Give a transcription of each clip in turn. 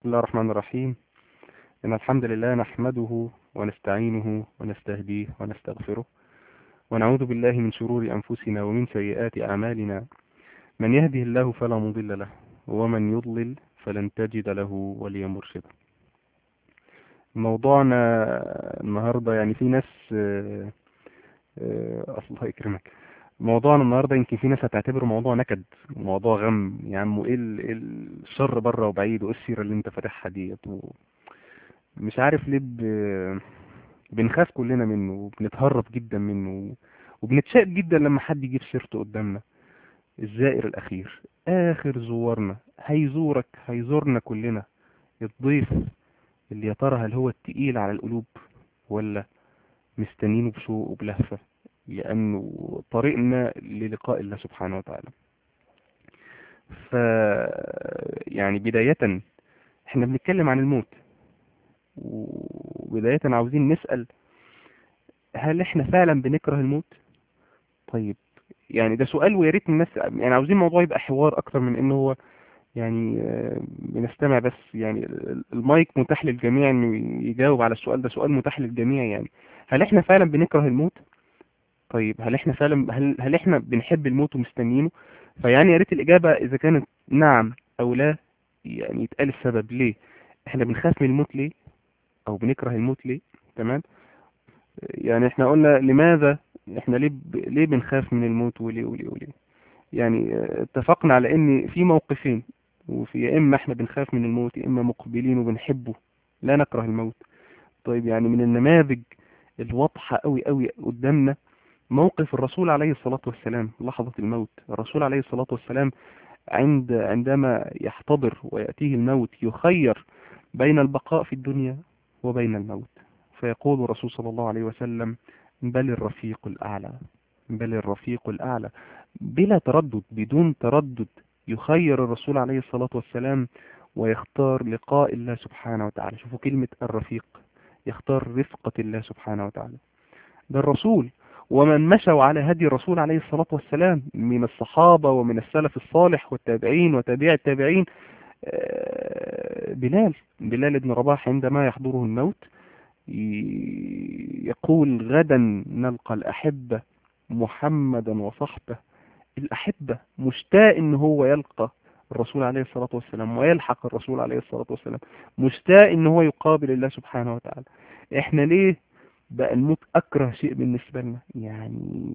بسم الله الرحمن الرحيم إن الحمد لله نحمده ونستعينه ونستهديه ونستغفره ونعوذ بالله من شرور أنفسنا ومن سيئات أعمالنا من يهده الله فلا مضل له ومن يضلل فلن تجد له وليا مرشدا موضوعنا النهاردة يعني في ناس آه، آه، الله يكرمك موضوعنا النهاردة يمكن في ناس هتعتبره موضوع نكد موضوع غم يا عم وايه ال- إيه الشر بره وبعيد وايه السيرة اللي انت فاتحها ديت و... مش عارف ليه ب... بنخاف كلنا منه وبنتهرب جدا منه وبنتشائم جدا لما حد يجيب سيرته قدامنا الزائر الأخير آخر زوارنا هيزورك هيزورنا كلنا الضيف اللي يا ترى هل هو التقيل على القلوب ولا مستنينه بشوق وبلهفة لأنه طريقنا للقاء الله سبحانه وتعالى ف يعني بداية احنا بنتكلم عن الموت وبداية عاوزين نسأل هل احنا فعلا بنكره الموت طيب يعني ده سؤال ويا ريت الناس يعني عاوزين الموضوع يبقى حوار اكتر من انه هو يعني آه، بنستمع بس يعني ال- المايك متاح للجميع انه يجاوب على السؤال ده سؤال متاح للجميع يعني هل احنا فعلا بنكره الموت طيب هل احنا فعلا هل, هل احنا بنحب الموت ومستنيينه فيعني يا ريت الاجابه اذا كانت نعم او لا يعني يتقال السبب ليه احنا بنخاف من الموت ليه او بنكره الموت ليه تمام يعني احنا قلنا لماذا احنا ليه ب... ليه بنخاف من الموت وليه وليه وليه يعني اه، اتفقنا على ان في موقفين وفي يا اما احنا بنخاف من الموت يا اما مقبلين وبنحبه لا نكره الموت طيب يعني من النماذج الواضحة قوي قوي قدامنا موقف الرسول عليه الصلاة والسلام لحظة الموت الرسول عليه الصلاة والسلام عند عندما يحتضر ويأتيه الموت يخير بين البقاء في الدنيا وبين الموت فيقول الرسول صلى الله عليه وسلم بل الرفيق الأعلى بل الرفيق الأعلى بلا تردد بدون تردد يخير الرسول عليه الصلاة والسلام ويختار لقاء الله سبحانه وتعالى شوفوا كلمة الرفيق يختار رفقة الله سبحانه وتعالى ده الرسول ومن مشوا على هدي الرسول عليه الصلاة والسلام من الصحابة ومن السلف الصالح والتابعين وتابع التابعين آه، بلال بلال بن رباح عندما يحضره الموت ي- يقول غدا نلقى الأحبة محمدا وصحبه الأحبة مشتاق إن هو يلقى الرسول عليه الصلاة والسلام ويلحق الرسول عليه الصلاة والسلام مشتاق إن هو يقابل الله سبحانه وتعالى إحنا ليه بقى الموت أكره شيء بالنسبة لنا يعني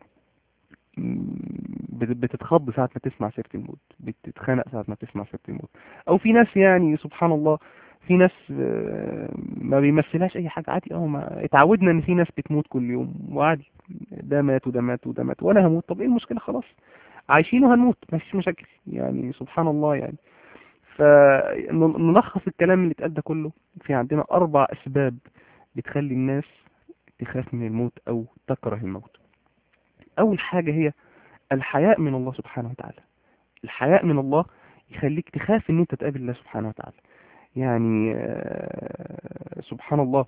بت- بتتخض ساعة ما تسمع سيرة الموت بتتخانق ساعة ما تسمع سيرة الموت أو في ناس يعني سبحان الله في ناس آه، ما بيمثلهاش أي حاجة عادي أه ما اتعودنا إن في ناس بتموت كل يوم وعادي ده مات وده مات وده مات وأنا هموت طب إيه المشكلة خلاص عايشين وهنموت مفيش مشاكل يعني سبحان الله يعني فنلخص الكلام اللي اتقال ده كله في عندنا أربع أسباب بتخلي الناس تخاف من الموت أو تكره الموت أول حاجة هي الحياء من الله سبحانه وتعالى الحياء من الله يخليك تخاف ان انت تقابل الله سبحانه وتعالى يعني آه، سبحان الله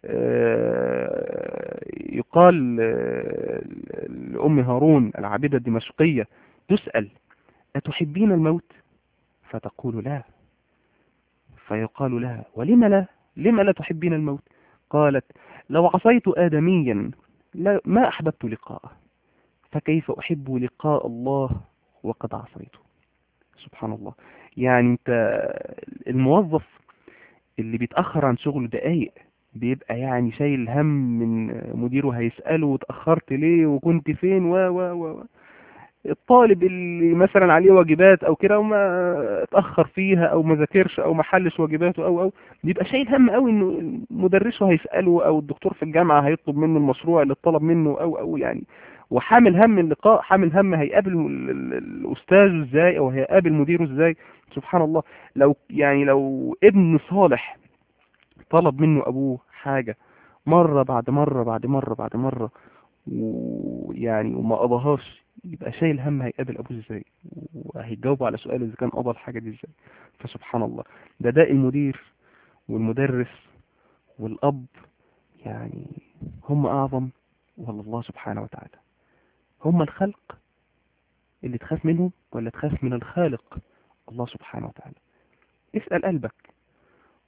آه، يقال آه، لأم هارون العابدة الدمشقية تسأل أتحبين الموت فتقول لا فيقال لها ولم لا لم لا تحبين الموت قالت لو عصيت آدميا لا ما أحببت لقاءه فكيف أحب لقاء الله وقد عصيته سبحان الله يعني انت الموظف اللي بيتأخر عن شغله دقايق بيبقى يعني شايل هم من مديره هيسأله وتأخرت ليه وكنت فين و و و الطالب اللي مثلا عليه واجبات او كده وما اتأخر فيها او ما ذاكرش او ما حلش واجباته او او بيبقى شايل هم قوي انه مدرسه هيسأله او الدكتور في الجامعة هيطلب منه المشروع اللي اتطلب منه او او يعني وحامل هم اللقاء حامل هم هيقابل ال- ال- الاستاذ ازاي او هيقابل مديره ازاي سبحان الله لو يعني لو ابن صالح طلب منه ابوه حاجة مرة بعد مرة بعد مرة بعد مرة ويعني وما قضاهاش يبقى شايل هم هيقابل ابوه ازاي وهيجاوب على سؤاله اذا كان قضى الحاجة دي ازاي فسبحان الله ده ده المدير والمدرس والاب يعني هم اعظم ولا الله سبحانه وتعالى هم الخلق اللي تخاف منهم ولا تخاف من الخالق الله سبحانه وتعالى اسأل قلبك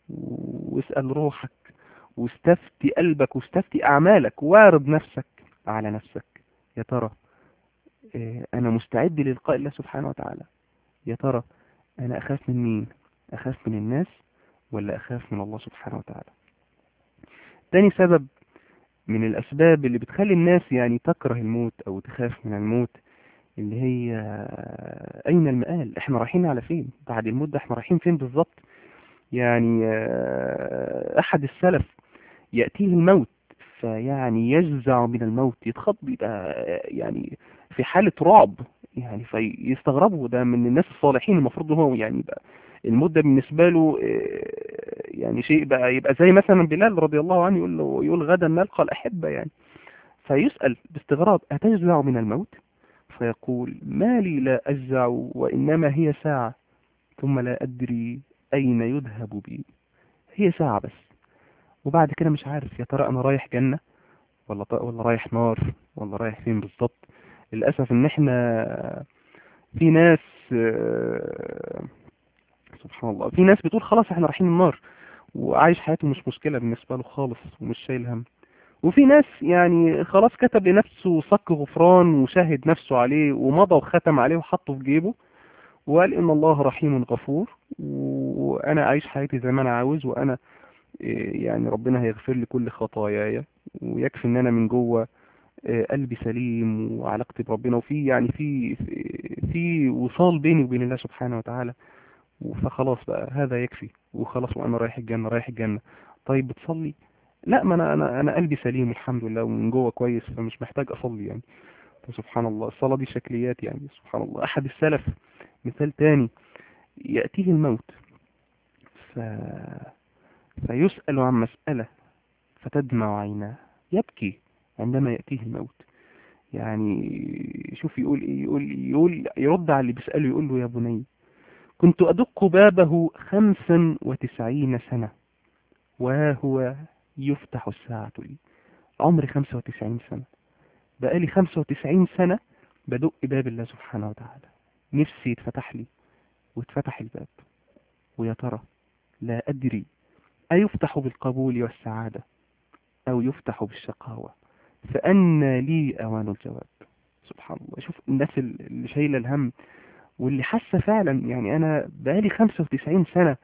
واسأل روحك واستفتي قلبك واستفتي أعمالك واعرض نفسك على نفسك يا ترى إيه، أنا مستعد للقاء الله سبحانه وتعالى يا ترى أنا أخاف من مين أخاف من الناس ولا أخاف من الله سبحانه وتعالى تاني سبب من الأسباب اللي بتخلي الناس يعني تكره الموت أو تخاف من الموت اللي هي أين المآل احنا رايحين على فين بعد الموت ده احنا رايحين فين بالظبط يعني آه، أحد السلف يأتيه الموت فيعني يجزع من الموت يتخض يبقى يعني في حالة رعب يعني فيستغربوا ده من الناس الصالحين المفروض هو يعني يبقى المدة بالنسبة له آه، يعني شيء بقى يبقى زي مثلا بلال رضي الله عنه يقول له يقول غدا نلقى الأحبة يعني فيسأل باستغراب أتجزع من الموت فيقول ما لي لا أجزع وإنما هي ساعة ثم لا أدري أين يذهب بي هي ساعة بس وبعد كده مش عارف يا ترى أنا رايح جنة ولا ولا رايح نار ولا رايح فين بالظبط للأسف إن إحنا في ناس آه، سبحان الله في ناس بتقول خلاص إحنا رايحين النار وعايش حياته مش مشكلة بالنسبة له خالص ومش شايل هم وفي ناس يعني خلاص كتب لنفسه صك غفران وشاهد نفسه عليه ومضى وختم عليه وحطه في جيبه وقال إن الله رحيم غفور وأنا أعيش حياتي زي ما أنا عاوز وأنا يعني ربنا هيغفر لي كل خطاياي ويكفي إن أنا من جوه قلبي سليم وعلاقتي بربنا وفي يعني في في وصال بيني وبين الله سبحانه وتعالى فخلاص بقى هذا يكفي وخلاص وانا رايح الجنة رايح الجنة طيب بتصلي لا ما انا انا انا قلبي سليم الحمد لله ومن جوه كويس فمش محتاج اصلي يعني سبحان الله الصلاة دي شكليات يعني سبحان الله احد السلف مثال تاني يأتيه الموت ف... فيسأل عن مسألة فتدمع عيناه يبكي عندما يأتيه الموت يعني شوف يقول ايه يقول يقول يرد على اللي بيسأله يقول له يا بني كنت أدق بابه خمسا وتسعين سنة وهو يفتح الساعة لي عمري خمسة وتسعين سنة بقالي خمسة وتسعين سنة بدق باب الله سبحانه وتعالى نفسي يتفتح لي واتفتح الباب ويا ترى لا أدري أيفتح بالقبول والسعادة أو يفتح بالشقاوة فأنا لي أوان الجواب سبحان الله شوف الناس اللي شايلة الهم واللي حاسة فعلا يعني أنا بقالي 95 سنة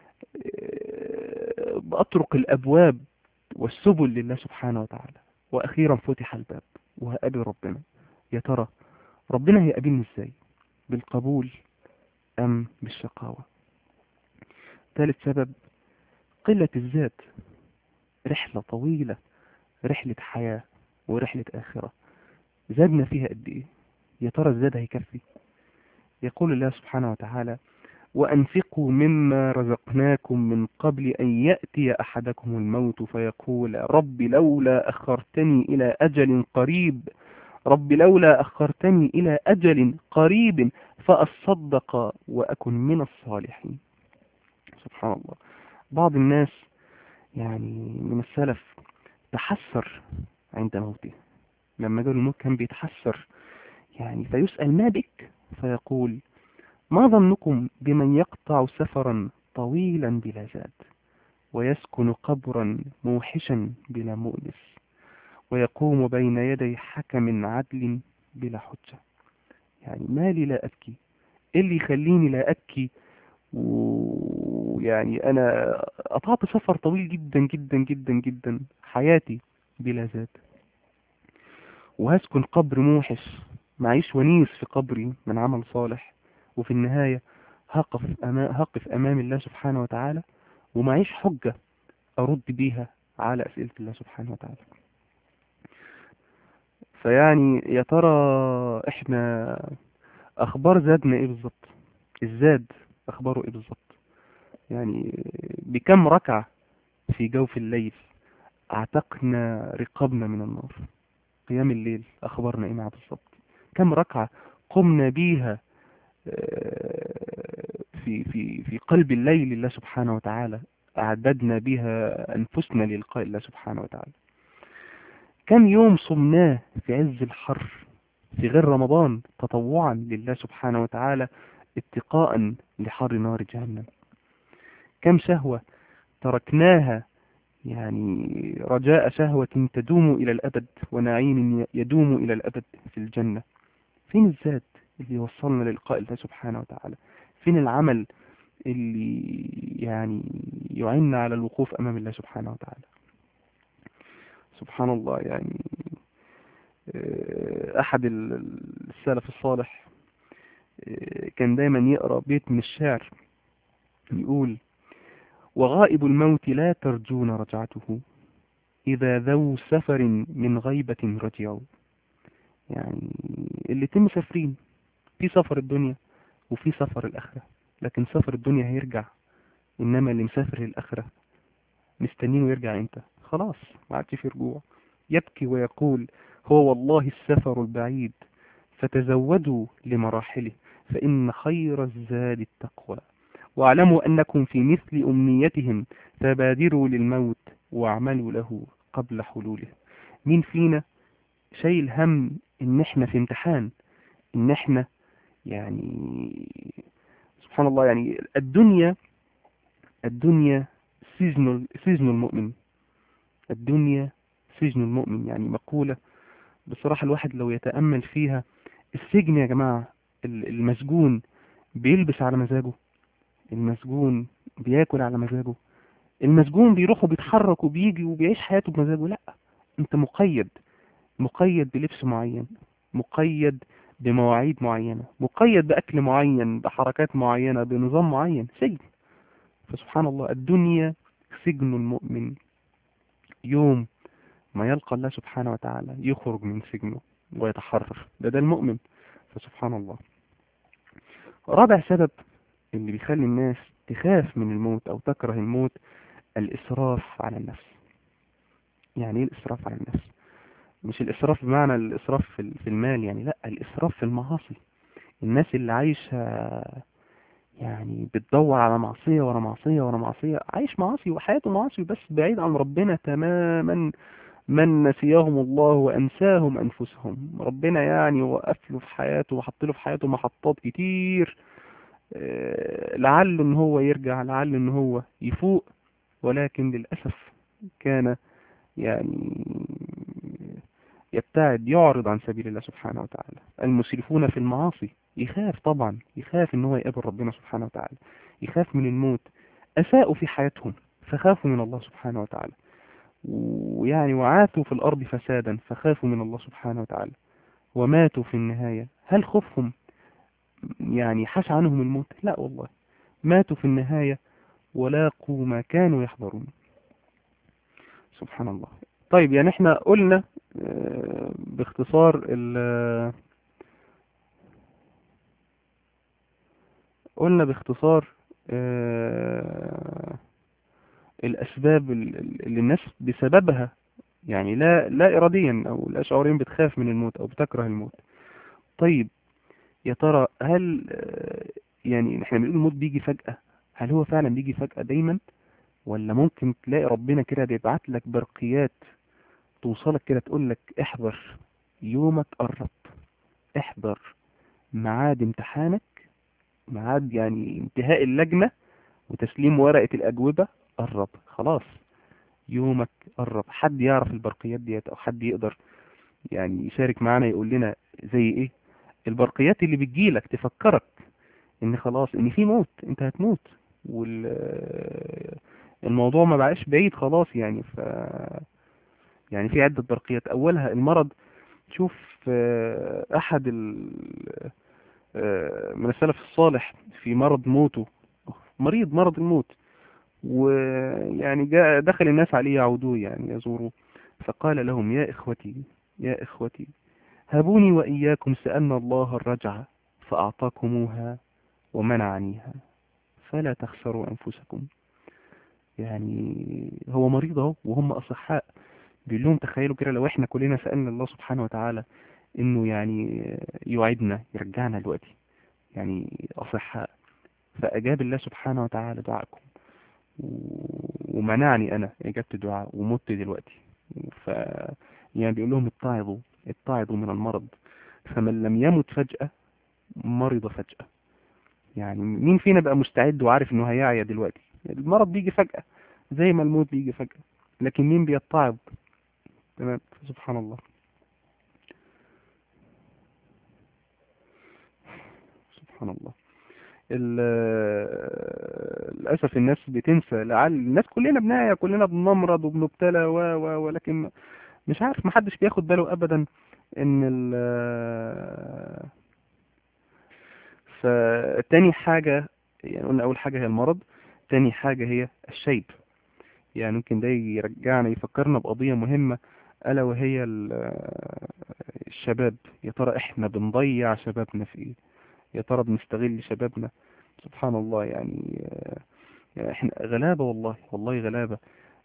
آه، بأطرق الأبواب والسبل لله سبحانه وتعالى وأخيرا فتح الباب وهقابل ربنا يا ترى ربنا هيقابلني ازاي بالقبول أم بالشقاوة ثالث سبب قلة الذات رحلة طويلة رحلة حياة ورحلة آخرة زادنا فيها قد إيه يا ترى الزاد هيكفي يقول الله سبحانه وتعالى وأنفقوا مما رزقناكم من قبل أن يأتي أحدكم الموت فيقول رب لولا أخرتني إلى أجل قريب رب لولا أخرتني إلى أجل قريب فأصدق وأكن من الصالحين سبحان الله بعض الناس يعني من السلف تحسر عند موته لما قال الموت كان بيتحسر يعني فيسأل ما بك فيقول ما ظنكم بمن يقطع سفرا طويلا بلا زاد ويسكن قبرا موحشا بلا مؤنس ويقوم بين يدي حكم عدل بلا حجة يعني مالي لا أبكي إيه اللي يخليني لا أبكي ويعني أنا قطعت سفر طويل جدا جدا جدا جدا حياتي بلا ذات وهسكن قبر موحش معيش ونيس في قبري من عمل صالح وفي النهاية هقف أمام, هقف أمام الله سبحانه وتعالى ومعيش حجة أرد بيها على أسئلة الله سبحانه وتعالى فيعني يا ترى احنا اخبار زادنا ايه بالظبط الزاد اخباره ايه بالظبط يعني بكم ركعة في جوف الليل اعتقنا رقابنا من النار قيام الليل اخبرنا ايه معه بالظبط كم ركعة قمنا بيها آه، في في في قلب الليل الله سبحانه وتعالى أعددنا بها أنفسنا للقاء الله سبحانه وتعالى كم يوم صمناه في عز الحر في غير رمضان تطوعا لله سبحانه وتعالى اتقاء لحر نار جهنم كم شهوة تركناها يعني رجاء شهوة تدوم إلى الأبد ونعيم يدوم إلى الأبد في الجنة فين الذات اللي وصلنا للقاء الله سبحانه وتعالى فين العمل اللي يعني يعين على الوقوف أمام الله سبحانه وتعالى سبحان الله يعني أحد السلف الصالح كان دايما يقرأ بيت من الشعر يقول وغائب الموت لا ترجون رجعته إذا ذو سفر من غيبة رجعوا يعني اللي تم مسافرين في سفر الدنيا وفي سفر الآخرة لكن سفر الدنيا هيرجع إنما اللي مسافر للآخرة مستنينه يرجع امتى خلاص ما عادش في رجوع يبكي ويقول هو والله السفر البعيد فتزودوا لمراحله فإن خير الزاد التقوى واعلموا أنكم في مثل أمنيتهم فبادروا للموت واعملوا له قبل حلوله مين فينا شايل هم ان احنا في امتحان ان احنا يعني سبحان الله يعني الدنيا الدنيا سجن سجن المؤمن الدنيا سجن المؤمن يعني مقولة بصراحة الواحد لو يتأمل فيها السجن يا جماعة المسجون بيلبس على مزاجه المسجون بياكل على مزاجه المسجون بيروح وبيتحرك وبيجي وبيعيش حياته بمزاجه لا انت مقيد مقيد بلبس معين مقيد بمواعيد معينة مقيد بأكل معين بحركات معينة بنظام معين سجن فسبحان الله الدنيا سجن المؤمن يوم ما يلقى الله سبحانه وتعالى يخرج من سجنه ويتحرر ده ده المؤمن فسبحان الله رابع سبب اللي بيخلي الناس تخاف من الموت أو تكره الموت الإسراف على النفس يعني ايه الإسراف على النفس مش الإسراف بمعنى الإسراف في المال يعني لا الإسراف في المعاصي الناس اللي عايشة يعني بتدور على معصية ورا معصية ورا معصية عايش معاصي وحياته معاصي بس بعيد عن ربنا تماما من نسيهم الله وأنساهم أنفسهم ربنا يعني وقف له في حياته وحط له في حياته محطات كتير لعله ان هو يرجع لعله ان هو يفوق ولكن للأسف كان يعني يبتعد يعرض عن سبيل الله سبحانه وتعالى المسرفون في المعاصي يخاف طبعا يخاف ان هو يقابل ربنا سبحانه وتعالى يخاف من الموت أساءوا في حياتهم فخافوا من الله سبحانه وتعالى ويعني وعاثوا في الأرض فسادا فخافوا من الله سبحانه وتعالى وماتوا في النهاية هل خوفهم يعني حش عنهم الموت لا والله ماتوا في النهاية ولاقوا ما كانوا يحضرون سبحان الله طيب يعني احنا قلنا باختصار قلنا باختصار الأسباب اللي الناس بسببها يعني لا لا إراديا أو لا شعوريا بتخاف من الموت أو بتكره الموت طيب يا ترى هل يعني احنا بنقول الموت بيجي فجأة هل هو فعلا بيجي فجأة دايما ولا ممكن تلاقي ربنا كده بيبعت لك برقيات توصلك كده تقول لك احضر يومك قرب احضر ميعاد امتحانك ميعاد يعني انتهاء اللجنة وتسليم ورقة الأجوبة قرب خلاص يومك قرب حد يعرف البرقيات ديت او حد يقدر يعني يشارك معانا يقول لنا زي ايه البرقيات اللي بتجيلك تفكرك ان خلاص ان في موت انت هتموت والموضوع ما بقاش بعيد خلاص يعني ف يعني في عدة برقيات اولها المرض شوف احد من السلف الصالح في مرض موته مريض مرض الموت ويعني جاء دخل الناس عليه يعودوه يعني يزوروه فقال لهم يا إخوتي يا إخوتي هبوني وإياكم سألنا الله الرجعة فأعطاكموها ومنعنيها فلا تخسروا أنفسكم يعني هو مريض اهو وهم أصحاء بيقول لهم تخيلوا كده لو احنا كلنا سألنا الله سبحانه وتعالى انه يعني يوعدنا يرجعنا دلوقتي يعني أصحاء فأجاب الله سبحانه وتعالى دعاءكم ومنعني أنا إجابة الدعاء ومت دلوقتي ف يعني بيقول لهم اتعظوا اتعظوا من المرض فمن لم يمت فجأة مرض فجأة يعني مين فينا بقى مستعد وعارف انه هيعيا دلوقتي المرض بيجي فجأة زي ما الموت بيجي فجأة لكن مين بيتعظ تمام سبحان الله سبحان الله ال- للأسف الناس بتنسى لعل الناس كلنا بنعيا كلنا بنمرض وبنبتلى و و ولكن مش عارف محدش بياخد باله أبدا إن ال فتاني حاجة يعني قلنا أول حاجة هي المرض تاني حاجة هي الشيب يعني ممكن ده يرجعنا يفكرنا بقضية مهمة ألا وهي ال- الشباب يا ترى إحنا بنضيع شبابنا في إيه يا ترى بنستغل شبابنا سبحان الله يعني يعني إحنا غلابة والله والله غلابة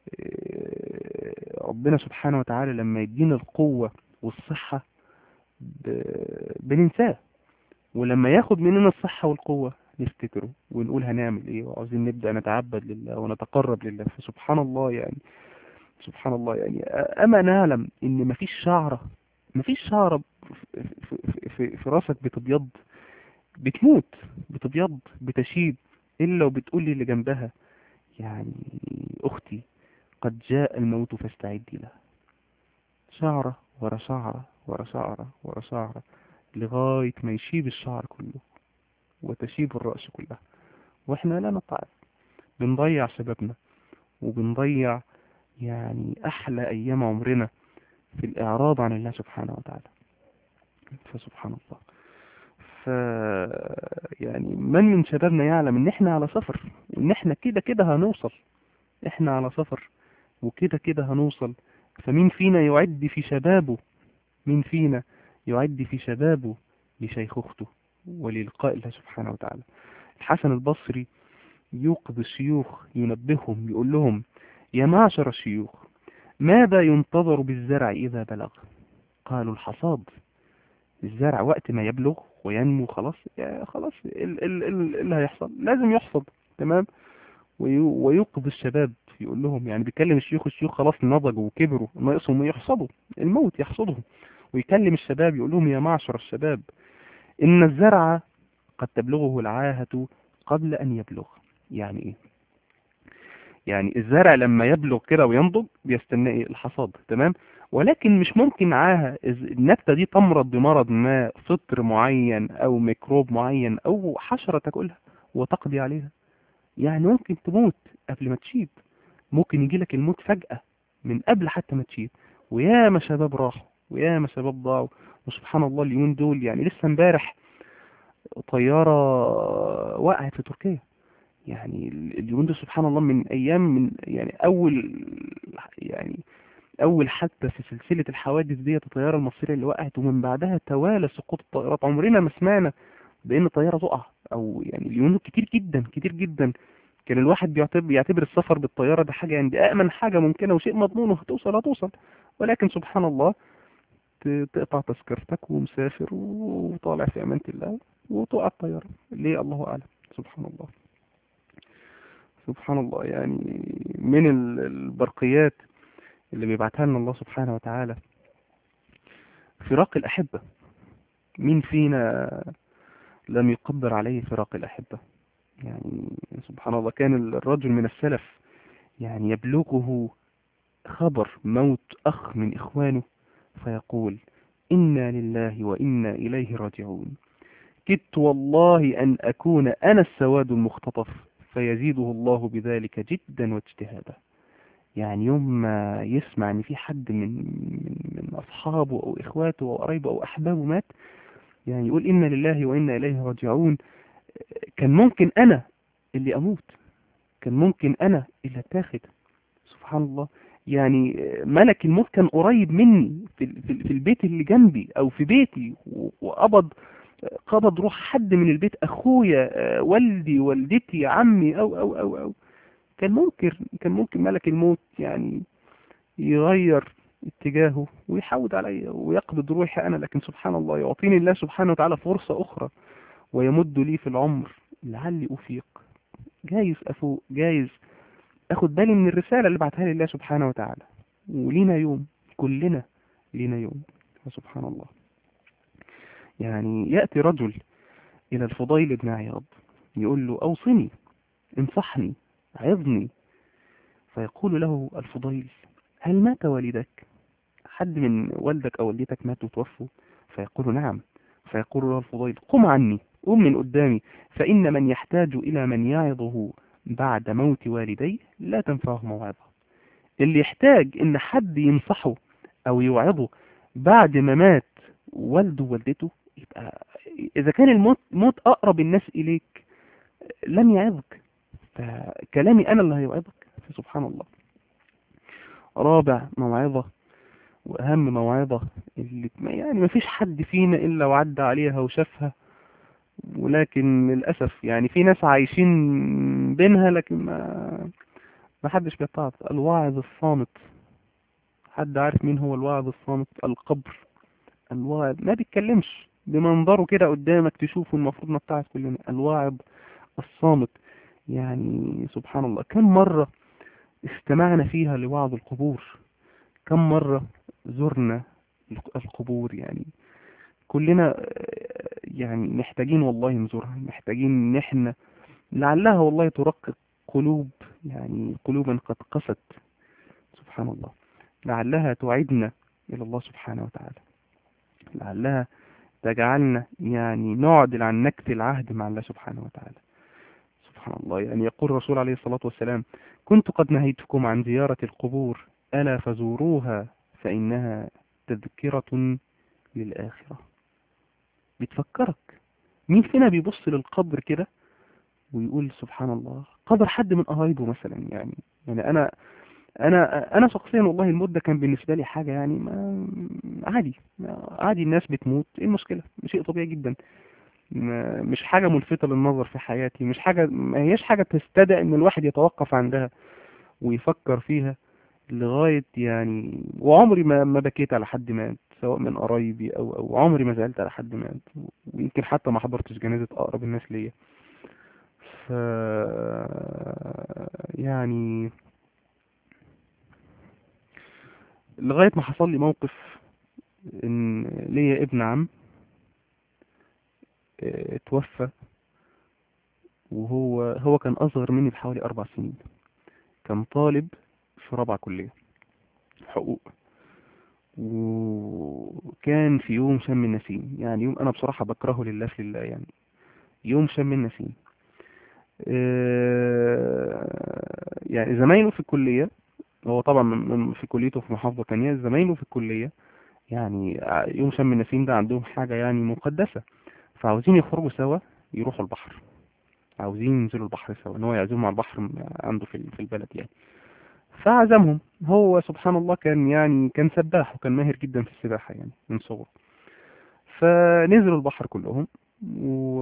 إيه، ربنا سبحانه وتعالى لما يدينا القوة والصحة ب- بننساه ولما ياخد مننا الصحة والقوة نفتكره ونقول هنعمل ايه وعاوزين نبدأ نتعبد لله ونتقرب لله فسبحان الله يعني سبحان الله يعني أما نعلم إن مفيش شعرة مفيش شعرة في, في, في, في راسك بتبيض بتموت بتبيض بتشيب إلا وبتقولي اللي جنبها يعني أختي قد جاء الموت فاستعدي له شعرة ورا شعرة ورا شعرة ورا شعرة لغاية ما يشيب الشعر كله وتشيب الرأس كلها واحنا لا نتعب بنضيع شبابنا وبنضيع يعني أحلى أيام عمرنا في الإعراض عن الله سبحانه وتعالى فسبحان الله ف يعني من من شبابنا يعلم ان احنا على سفر وان احنا كده كده هنوصل احنا على سفر وكده كده هنوصل فمين فينا يعد في شبابه مين فينا يعد في شبابه لشيخوخته وللقاء الله سبحانه وتعالى الحسن البصري يوقظ الشيوخ ينبههم يقول لهم يا معشر الشيوخ ماذا ينتظر بالزرع إذا بلغ قالوا الحصاد الزرع وقت ما يبلغ وينمو خلاص يا خلاص ال- ال- ال- اللي هيحصل لازم يحصد تمام ويو- ويوقظ الشباب يقول لهم يعني بيكلم الشيوخ الشيوخ خلاص نضجوا وكبروا ناقصهم يحصدوا الموت يحصدهم ويكلم الشباب يقول لهم يا معشر الشباب إن الزرع قد تبلغه العاهة قبل أن يبلغ يعني إيه يعني الزرع لما يبلغ كده وينضج بيستنى إيه الحصاد تمام ولكن مش ممكن عاهة إذ- النبتة دي تمرض بمرض ما فطر معين أو ميكروب معين أو حشرة تاكلها وتقضي عليها يعني ممكن تموت قبل ما تشيب ممكن يجي لك الموت فجأة من قبل حتى ما تشيب وياما شباب راحوا وياما شباب ضاعوا وسبحان الله اليومين دول يعني لسه امبارح طيارة وقعت في تركيا يعني اليومين دول سبحان الله من ايام من يعني اول يعني اول حتى في سلسلة الحوادث ديت الطيارة المصرية اللي وقعت ومن بعدها توالى سقوط الطائرات عمرنا ما سمعنا بان طيارة تقع او يعني اليومين دول كتير جدا كتير جدا كان الواحد بيعتبر يعتبر السفر بالطيارة ده حاجة يعني دي أأمن حاجة ممكنة وشيء مضمون وهتوصل هتوصل ولكن سبحان الله ت- تقطع تذكرتك ومسافر وطالع في أمانة الله وتقع الطيارة ليه الله أعلم سبحان الله سبحان الله يعني من ال- البرقيات اللي بيبعتها لنا الله سبحانه وتعالى فراق الأحبة مين فينا لم يقدر عليه فراق الأحبة يعني سبحان الله كان الرجل من السلف يعني يبلغه خبر موت أخ من إخوانه فيقول إنا لله وإنا إليه راجعون كدت والله أن أكون أنا السواد المختطف فيزيده الله بذلك جدا واجتهادا يعني يوم ما يسمع ان في حد من من من اصحابه او اخواته او قرايبه او احبابه مات يعني يقول انا لله وانا اليه راجعون كان ممكن انا اللي اموت كان ممكن انا اللي اتاخد سبحان الله يعني ملك الموت كان قريب مني في ال- في ال- في البيت اللي جنبي او في بيتي و- وقبض قبض روح حد من البيت اخويا آه، والدي والدتي عمي او او او او كان ممكن كان ممكن ملك الموت يعني يغير اتجاهه ويحود عليا ويقبض روحي انا لكن سبحان الله يعطيني الله سبحانه وتعالى فرصة اخرى ويمد لي في العمر لعلي افيق جايز افوق جايز اخد بالي من الرسالة اللي بعتها لي الله سبحانه وتعالى ولينا يوم كلنا لينا يوم سبحان الله يعني يأتي رجل إلى الفضيل بن عياض يقول له أوصني انصحني عظني فيقول له الفضيل هل مات والدك حد من والدك أو والدتك ماتوا وتوفوا فيقول نعم فيقول له الفضيل قم عني قم من قدامي فإن من يحتاج إلى من يعظه بعد موت والديه لا تنفعه موعظة اللي يحتاج إن حد ينصحه أو يوعظه بعد ما مات والده ووالدته يبقى إذا كان الموت موت أقرب الناس إليك لم يعظك فكلامي أنا اللي هيوعظك فسبحان الله رابع موعظة وأهم موعظة اللي يعني ما فيش حد فينا إلا وعدى عليها وشافها ولكن للأسف يعني في ناس عايشين بينها لكن ما ما حدش بيتعظ الواعظ الصامت حد عارف مين هو الواعظ الصامت القبر الواعظ ما بيتكلمش بمنظره كده قدامك تشوفه المفروض نتعظ كلنا الواعظ الصامت يعني سبحان الله كم مرة استمعنا فيها لوعظ القبور كم مرة زرنا القبور يعني كلنا يعني محتاجين والله نزورها محتاجين ان احنا لعلها والله ترقق قلوب يعني قلوبا قد قست سبحان الله لعلها تعيدنا إلى الله سبحانه وتعالى لعلها تجعلنا يعني نعدل عن نكت العهد مع الله سبحانه وتعالى سبحان الله يعني يقول الرسول عليه الصلاة والسلام كنت قد نهيتكم عن زيارة القبور ألا فزوروها فإنها تذكرة للآخرة بتفكرك مين فينا بيبص للقبر كده ويقول سبحان الله قبر حد من قرايبه مثلا يعني يعني انا انا انا شخصيا والله المدة كان بالنسبة لي حاجة يعني ما عادي عادي الناس بتموت ايه المشكلة شيء طبيعي جدا مش حاجة ملفتة للنظر في حياتي مش حاجة ما هيش حاجة تستدعي ان الواحد يتوقف عندها ويفكر فيها لغاية يعني وعمري ما ما بكيت على حد مات سواء من قرايبي او او عمري ما زعلت على حد مات ويمكن حتى ما حضرتش جنازة اقرب الناس ليا ف يعني لغاية ما حصل لي موقف ان ليا ابن عم اتوفى وهو هو كان اصغر مني بحوالي اربع سنين كان طالب في رابعة كلية حقوق وكان في يوم شم النسيم يعني يوم انا بصراحة بكرهه لله في الله يعني يوم شم النسيم يعني زمايله في الكلية هو طبعا من في كليته في محافظة تانية زمايله في الكلية يعني يوم شم النسيم ده عندهم حاجة يعني مقدسة فعاوزين يخرجوا سوا يروحوا البحر عاوزين ينزلوا البحر سوا ان هو يعزمهم على البحر عنده في في البلد يعني فعزمهم هو سبحان الله كان يعني كان سباح وكان ماهر جدا في السباحة يعني من صغره فنزلوا البحر كلهم و...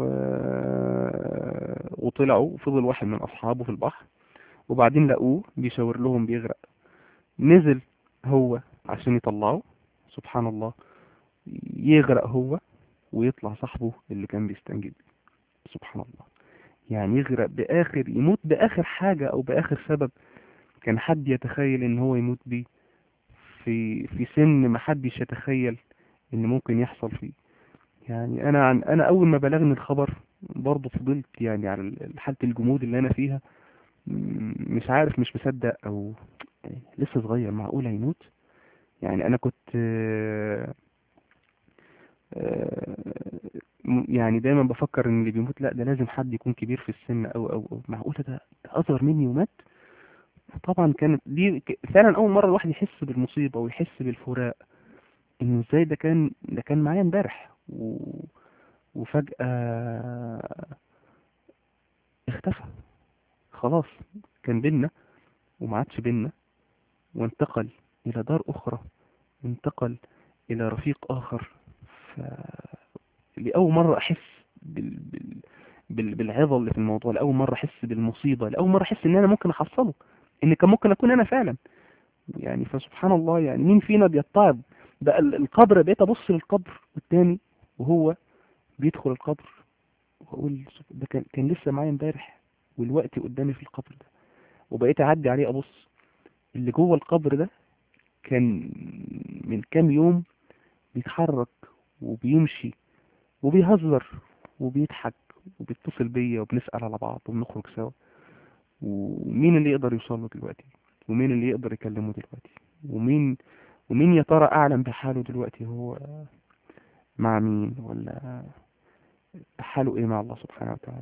وطلعوا وفضل واحد من أصحابه في البحر وبعدين لقوه بيشاور لهم بيغرق نزل هو عشان يطلعه سبحان الله يغرق هو ويطلع صاحبه اللي كان بيستنجد سبحان الله يعني يغرق بآخر يموت بآخر حاجة أو بآخر سبب كان حد يتخيل ان هو يموت بيه في في سن ما حدش يتخيل ان ممكن يحصل فيه يعني انا عن انا اول ما بلغني الخبر برضه فضلت يعني على حالة الجمود اللي انا فيها مش عارف مش مصدق او لسه صغير معقول هيموت يعني انا كنت يعني دايما بفكر ان اللي بيموت لا ده لازم حد يكون كبير في السن او او, أو معقولة ده اصغر مني ومات طبعا كانت دي فعلا اول مرة الواحد يحس بالمصيبة ويحس بالفراق ان ازاي ده كان ده كان معايا امبارح و... وفجأة اختفى خلاص كان بينا وما عادش بينا وانتقل الى دار اخرى وانتقل الى رفيق اخر ف... لأول مرة احس بال... بال... بال... بالعظة اللي في الموضوع لأول مرة احس بالمصيبة لأول مرة احس ان انا ممكن احصله ان كان ممكن اكون انا فعلا يعني فسبحان الله يعني مين فينا بيتعب بقى القبر بقيت ابص للقبر والتاني وهو بيدخل القبر واقول ده كان, كان لسه معايا امبارح والوقت قدامي في القبر ده وبقيت اعدي عليه ابص اللي جوه القبر ده كان من كام يوم بيتحرك وبيمشي وبيهزر وبيضحك وبيتصل بيا وبنسأل على بعض وبنخرج سوا ومين اللي يقدر يوصل له دلوقتي ومين اللي يقدر يكلمه دلوقتي ومين ومين يا ترى اعلم بحاله دلوقتي هو مع مين ولا حاله ايه مع الله سبحانه وتعالى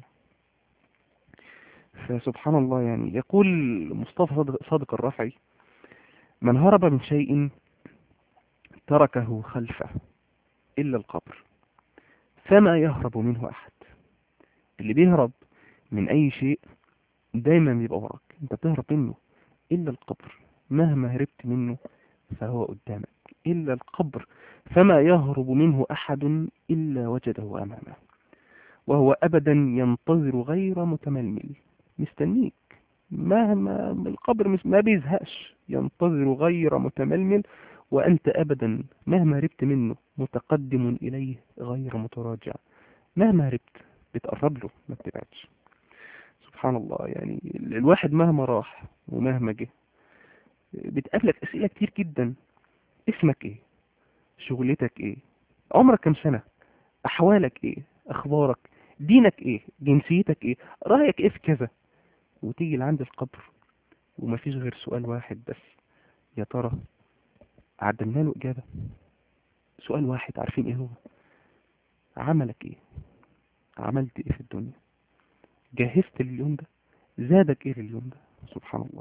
فسبحان الله يعني يقول مصطفى صادق- صادق الرافعي من هرب من شيء تركه خلفه إلا القبر فما يهرب منه أحد اللي بيهرب من أي شيء دايما بيبقى وراك انت بتهرب منه إلا القبر مهما هربت منه فهو قدامك إلا القبر فما يهرب منه أحد إلا وجده أمامه وهو أبدا ينتظر غير متململ مستنيك مهما القبر مش- ما بيزهقش ينتظر غير متململ وأنت أبدا مهما هربت منه متقدم إليه غير متراجع مهما هربت بتقرب له ما بتبعدش سبحان الله يعني ال- الواحد مهما راح ومهما جه بتقابلك أسئلة كتير جدا اسمك ايه شغلتك ايه عمرك كم سنة أحوالك ايه أخبارك دينك ايه جنسيتك ايه رأيك ايه في كذا وتيجي لعند القبر ومفيش غير سؤال واحد بس يا ترى عدلنا له إجابة سؤال واحد عارفين ايه هو عملك ايه عملت ايه في الدنيا جهزت لليوم ده زادك ايه لليوم ده سبحان الله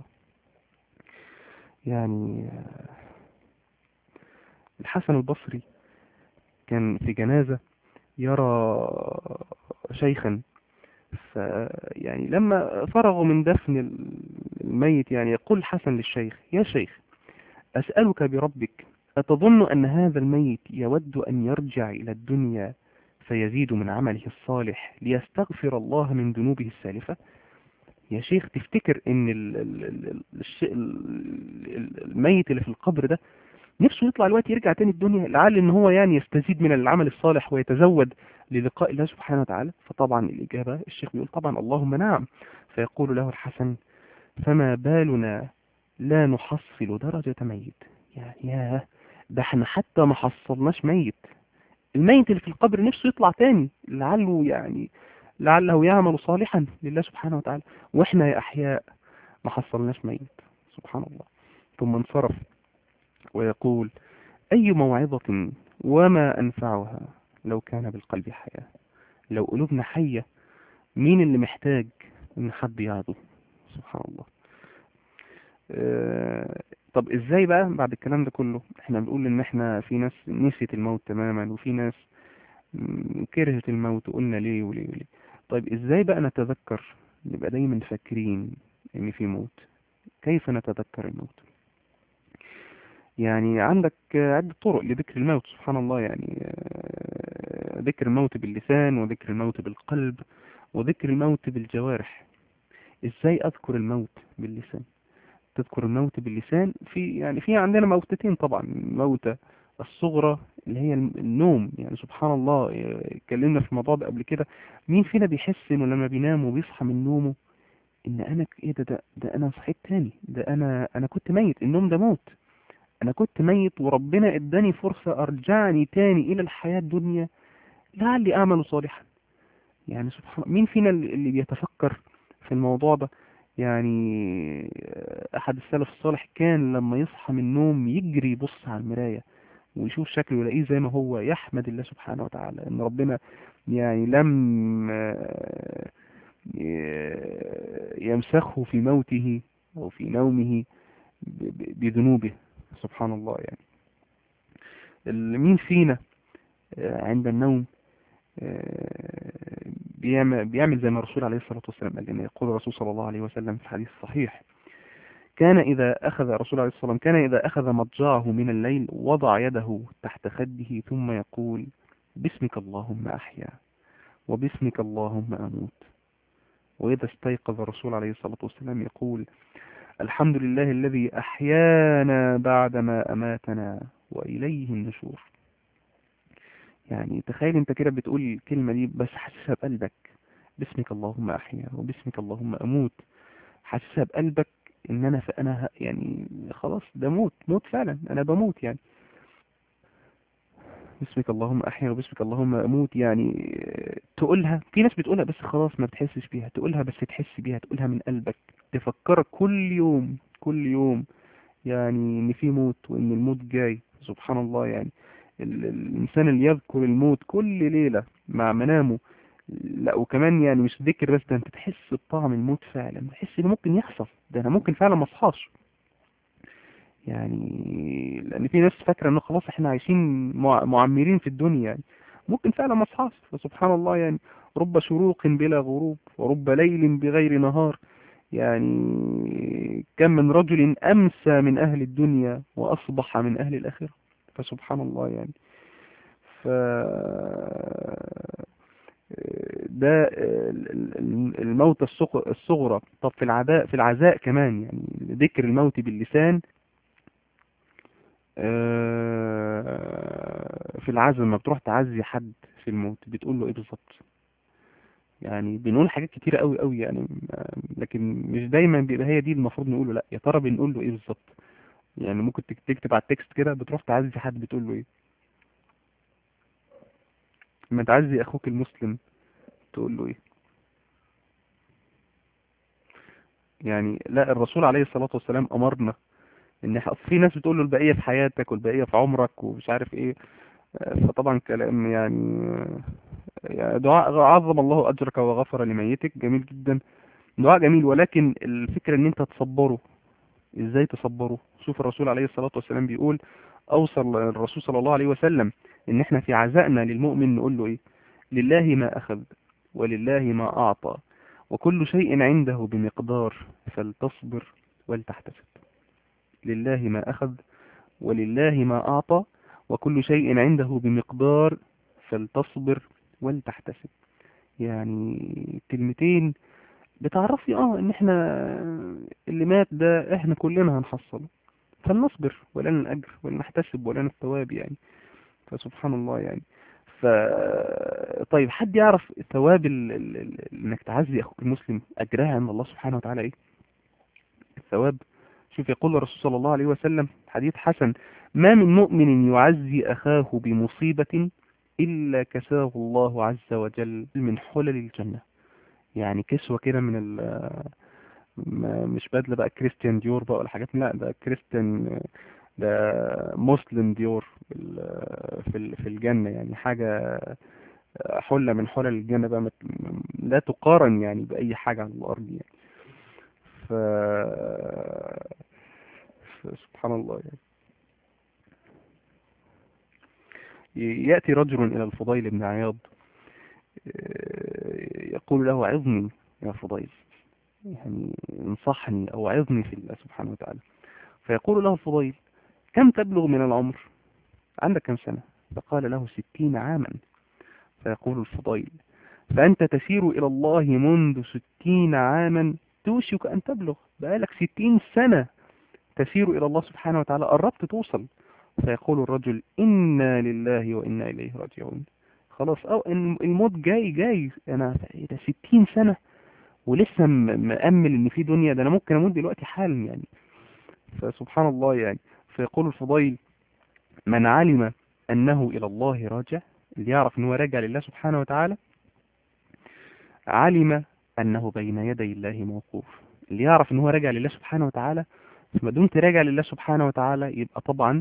يعني آه، الحسن البصري كان في جنازة يرى شيخا ف يعني لما فرغوا من دفن الميت يعني يقول الحسن للشيخ يا شيخ أسألك بربك أتظن أن هذا الميت يود أن يرجع إلى الدنيا فيزيد من عمله الصالح ليستغفر الله من ذنوبه السالفة يا شيخ تفتكر ان ال ال ال الش- ال- ال- الميت اللي في القبر ده نفسه يطلع الوقت يرجع تاني الدنيا لعل ان هو يعني يستزيد من العمل الصالح ويتزود للقاء الله سبحانه وتعالى فطبعا الإجابة الشيخ بيقول طبعا اللهم نعم فيقول له الحسن فما بالنا لا نحصل درجة ميت يعني ياه ده احنا حتى ما حصلناش ميت الميت اللي في القبر نفسه يطلع تاني لعله يعني لعله يعمل صالحا لله سبحانه وتعالى واحنا يا احياء ما حصلناش ميت سبحان الله ثم انصرف ويقول اي موعظة وما انفعها لو كان بالقلب حياة لو قلوبنا حية مين اللي محتاج ان حد يعظه سبحان الله آه، طب ازاي بقى بعد الكلام ده كله احنا بنقول ان احنا في ناس نسيت الموت تماما وفي ناس م، كرهت الموت وقلنا ليه وليه وليه طيب ازاي بقى نتذكر نبقى دايما فاكرين ان في موت كيف نتذكر الموت يعني عندك آه، عدة طرق لذكر الموت سبحان الله يعني آه، ذكر الموت باللسان وذكر الموت بالقلب وذكر الموت بالجوارح ازاي اذكر الموت باللسان تذكر الموت باللسان في يعني في عندنا موتتين طبعا موتة الصغرى اللي هي النوم يعني سبحان الله آه، اتكلمنا في الموضوع ده قبل كده مين فينا بيحس انه لما بينام وبيصحى من نومه ان انا ك- ايه ده ده, ده انا صحيت تاني ده انا انا كنت ميت النوم ده موت انا كنت ميت وربنا اداني فرصة ارجعني تاني الى الحياة الدنيا لعلي اعمل صالحا يعني سبحان مين فينا اللي اللي بيتفكر في الموضوع ده يعني آه، احد السلف الصالح كان لما يصحى من النوم يجري يبص على المراية ويشوف شكله يلاقيه زي ما هو يحمد الله سبحانه وتعالى ان ربنا يعني لم آه، ي- يمسخه في موته او في نومه ب- ب- بذنوبه سبحان الله يعني ال- مين فينا آه، عند النوم آه، بيعمل, بيعمل زي ما الرسول عليه الصلاة والسلام قال لنا يقول الرسول صلى الله عليه وسلم في الحديث الصحيح كان إذا أخذ الرسول عليه الصلاة والسلام كان إذا أخذ مضجعه من الليل وضع يده تحت خده ثم يقول باسمك اللهم أحيا وباسمك اللهم أموت وإذا استيقظ الرسول عليه الصلاة والسلام يقول الحمد لله الذي أحيانا بعدما أماتنا وإليه النشور يعني تخيل انت كده بتقول الكلمة دي بس حاسسها بقلبك باسمك اللهم أحيا وباسمك اللهم أموت حاسسها بقلبك ان انا فانا ه- يعني خلاص ده موت موت فعلا انا بموت يعني باسمك اللهم احيا وباسمك اللهم اموت يعني آه، تقولها في ناس بتقولها بس خلاص ما بتحسش بيها تقولها بس تحس بيها تقولها من قلبك تفكرك كل يوم كل يوم يعني ان في موت وان الموت جاي سبحان الله يعني ال- الانسان اللي يذكر الموت كل ليلة مع منامه لا وكمان يعني مش ذكر بس ده انت تحس بطعم الموت فعلا تحس انه ممكن يحصل ده انا ممكن فعلا ما اصحاش يعني لان في ناس فاكره انه خلاص احنا عايشين مع- معمرين في الدنيا يعني ممكن فعلا ما اصحاش فسبحان الله يعني رب شروق بلا غروب ورب ليل بغير نهار يعني كم من رجل امسى من اهل الدنيا واصبح من اهل الاخره فسبحان الله يعني ف ده ال- ال- الموت الصغ- الصغرى طب في العزاء في العزاء كمان يعني ذكر الموت باللسان آه، في العزم لما بتروح تعزي حد في الموت بتقول له ايه بالظبط يعني بنقول حاجات كتيرة قوي قوي يعني آه، لكن مش دايما بيبقى هي دي المفروض نقوله لا يا ترى بنقول له ايه بالظبط يعني ممكن تك- تكتب على التكست كده بتروح تعزي حد بتقول له ايه لما تعزي اخوك المسلم تقول له ايه يعني لا الرسول عليه الصلاة والسلام امرنا ان إح- في ناس بتقول له البقية في حياتك والبقية في عمرك ومش عارف ايه آه، فطبعا كلام يعني آه، يعني دعاء عظم الله اجرك وغفر لميتك جميل جدا دعاء جميل ولكن الفكرة ان انت تصبره ازاي تصبره شوف الرسول عليه الصلاة والسلام بيقول اوصل الرسول صلى الله عليه وسلم ان احنا في عزائنا للمؤمن نقول له ايه لله ما اخذ ولله ما اعطى وكل شيء عنده بمقدار فلتصبر ولتحتسب لله ما اخذ ولله ما اعطى وكل شيء عنده بمقدار فلتصبر ولتحتسب يعني كلمتين بتعرفي اه ان احنا اللي مات ده احنا كلنا هنحصله فلنصبر ولنا الاجر ولنحتسب ولنا الثواب يعني فسبحان الله يعني ف طيب حد يعرف ثواب ال... ال... ال... انك تعزي اخوك المسلم اجرها عند الله سبحانه وتعالى ايه الثواب شوف يقول الرسول صلى الله عليه وسلم حديث حسن ما من مؤمن يعزي اخاه بمصيبة الا كساه الله عز وجل من حلل الجنة يعني كسوة كده من ال ما- مش بدلة بقى كريستيان ديور بقى ولا حاجات لا ده كريستيان ده مسلم ديور في ال- في ال- في الجنة يعني حاجة حلة من حلل الجنة بقى مت- لا تقارن يعني بأي حاجة على الأرض يعني ف... سبحان الله يعني ي- يأتي رجل إلى الفضيل بن عياض يقول له عظني يا فضيل يعني انصحني أو عظني في الله سبحانه وتعالى فيقول له الفضيل كم تبلغ من العمر عندك كم سنة فقال له ستين عاما فيقول الفضيل فأنت تسير إلى الله منذ ستين عاما توشك أن تبلغ بقالك ستين سنة تسير إلى الله سبحانه وتعالى قربت توصل فيقول الرجل إنا لله وإنا إليه راجعون خلاص أو إن الموت جاي جاي أنا إيه ده ستين سنة ولسه م- مأمل إن في دنيا ده أنا ممكن أموت دلوقتي حالا يعني فسبحان الله يعني فيقول الفضيل من علم أنه إلى الله راجع اللي يعرف أنه راجع لله سبحانه وتعالى علم أنه بين يدي الله موقوف اللي يعرف أنه راجع لله سبحانه وتعالى فما دمت راجع لله سبحانه وتعالى يبقى طبعا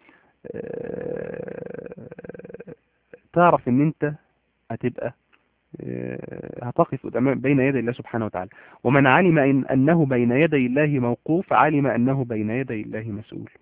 آه، تعرف ان انت هتبقى آه، هتقف قدام بين يدي الله سبحانه وتعالى ومن علم إن أنه بين يدي الله موقوف علم أنه بين يدي الله مسؤول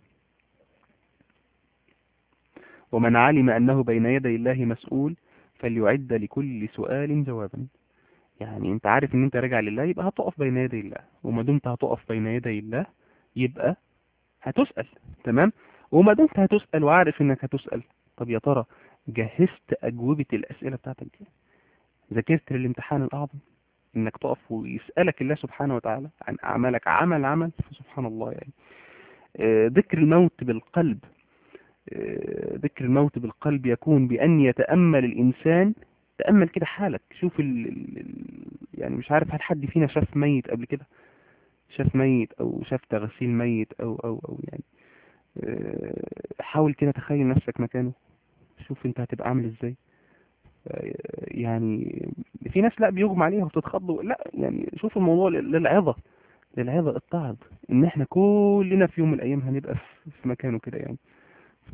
ومن علم أنه بين يدي الله مسؤول فليعد لكل سؤال جوابا يعني انت عارف ان انت راجع لله يبقى هتقف بين يدي الله وما دمت هتقف بين يدي الله يبقى هتسأل تمام وما دمت هتسأل وعارف انك هتسأل طب يا ترى جهزت أجوبة الأسئلة بتاعتك دي ذاكرت للامتحان الأعظم انك تقف ويسألك الله سبحانه وتعالى عن أعمالك عمل عمل فسبحان الله يعني آه، ذكر الموت بالقلب آه، ذكر الموت بالقلب يكون بأن يتأمل الإنسان تأمل كده حالك شوف ال... ال- ال- يعني مش عارف هل حد فينا شاف ميت قبل كده شاف ميت أو شاف تغسيل ميت أو أو أو يعني آه، حاول كده تخيل نفسك مكانه شوف انت هتبقى عامل ازاي آه، يعني في ناس لا بيغمى عليها وتتخض لا يعني شوف الموضوع لل- للعظة للعظة التعظ ان احنا كلنا في يوم من الايام هنبقى في في مكانه كده يعني ف...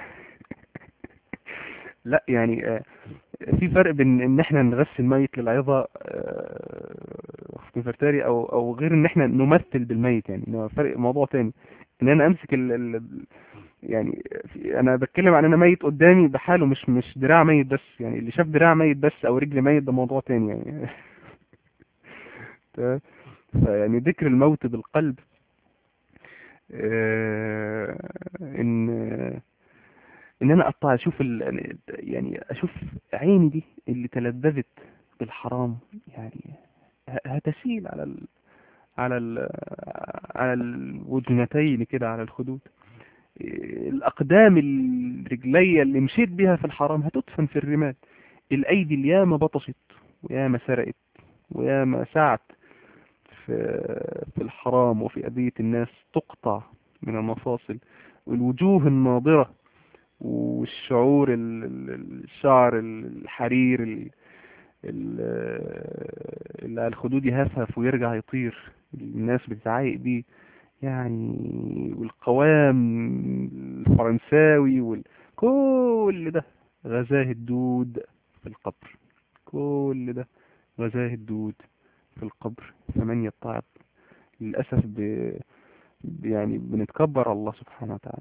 لا يعني آه، في فرق بين ان احنا نغسل ميت للعظة آه، في نفرتاري او او غير ان احنا نمثل بالميت يعني إنه فرق موضوع تاني ان انا امسك ال... ال... يعني في- انا بتكلم عن انا ميت قدامي بحاله مش مش دراع ميت بس يعني اللي شاف دراع ميت بس او رجل ميت ده موضوع تاني يعني تمام؟ فيعني ذكر الموت بالقلب آه، ان ان انا اقطع اشوف ال... يعني اشوف عيني دي اللي تلذذت بالحرام يعني ه- هتسيل على ال... على ال... على الوجنتين كده على الخدود الأقدام الرجلية اللي مشيت بها في الحرام هتدفن في الرمال الأيدي اللي ياما بطشت وياما سرقت وياما سعت في, في الحرام وفي أذية الناس تقطع من المفاصل والوجوه الناضرة والشعور ال- ال- الشعر الحرير ال- ال- اللي على الخدود يهفهف ويرجع يطير الناس بتتعايق بيه يعني والقوام الفرنساوي وال... كل ده غزاه الدود في القبر كل ده غزاه الدود في القبر فمن يتعب للأسف ب... ب- يعني بنتكبر على الله سبحانه وتعالى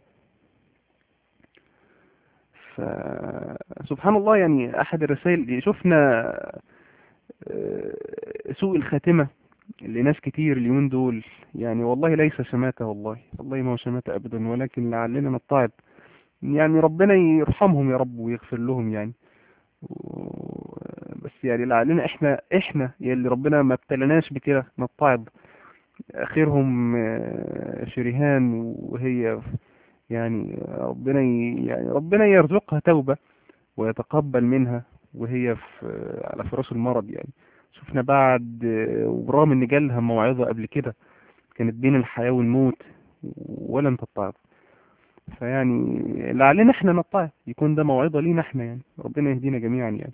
فسبحان الله يعني أحد الرسائل شفنا آه، سوء الخاتمة لناس كتير اليومين دول يعني والله ليس شماتة والله والله ما هو شماتة أبدا ولكن لعلنا نتعب يعني ربنا يرحمهم يا رب ويغفر لهم يعني و- بس يعني لعلنا احنا احنا يلي ربنا ما ابتلناش بكده نتعب اخرهم آه، شريهان وهي يعني ربنا ي- يعني ربنا يرزقها توبة ويتقبل منها وهي في على فراش المرض يعني شفنا بعد وبرغم ان جالها موعظة قبل كده كانت بين الحياة والموت ولم تتعظ فيعني لعلنا احنا نتعظ يكون ده موعظة لينا احنا يعني ربنا يهدينا جميعا يعني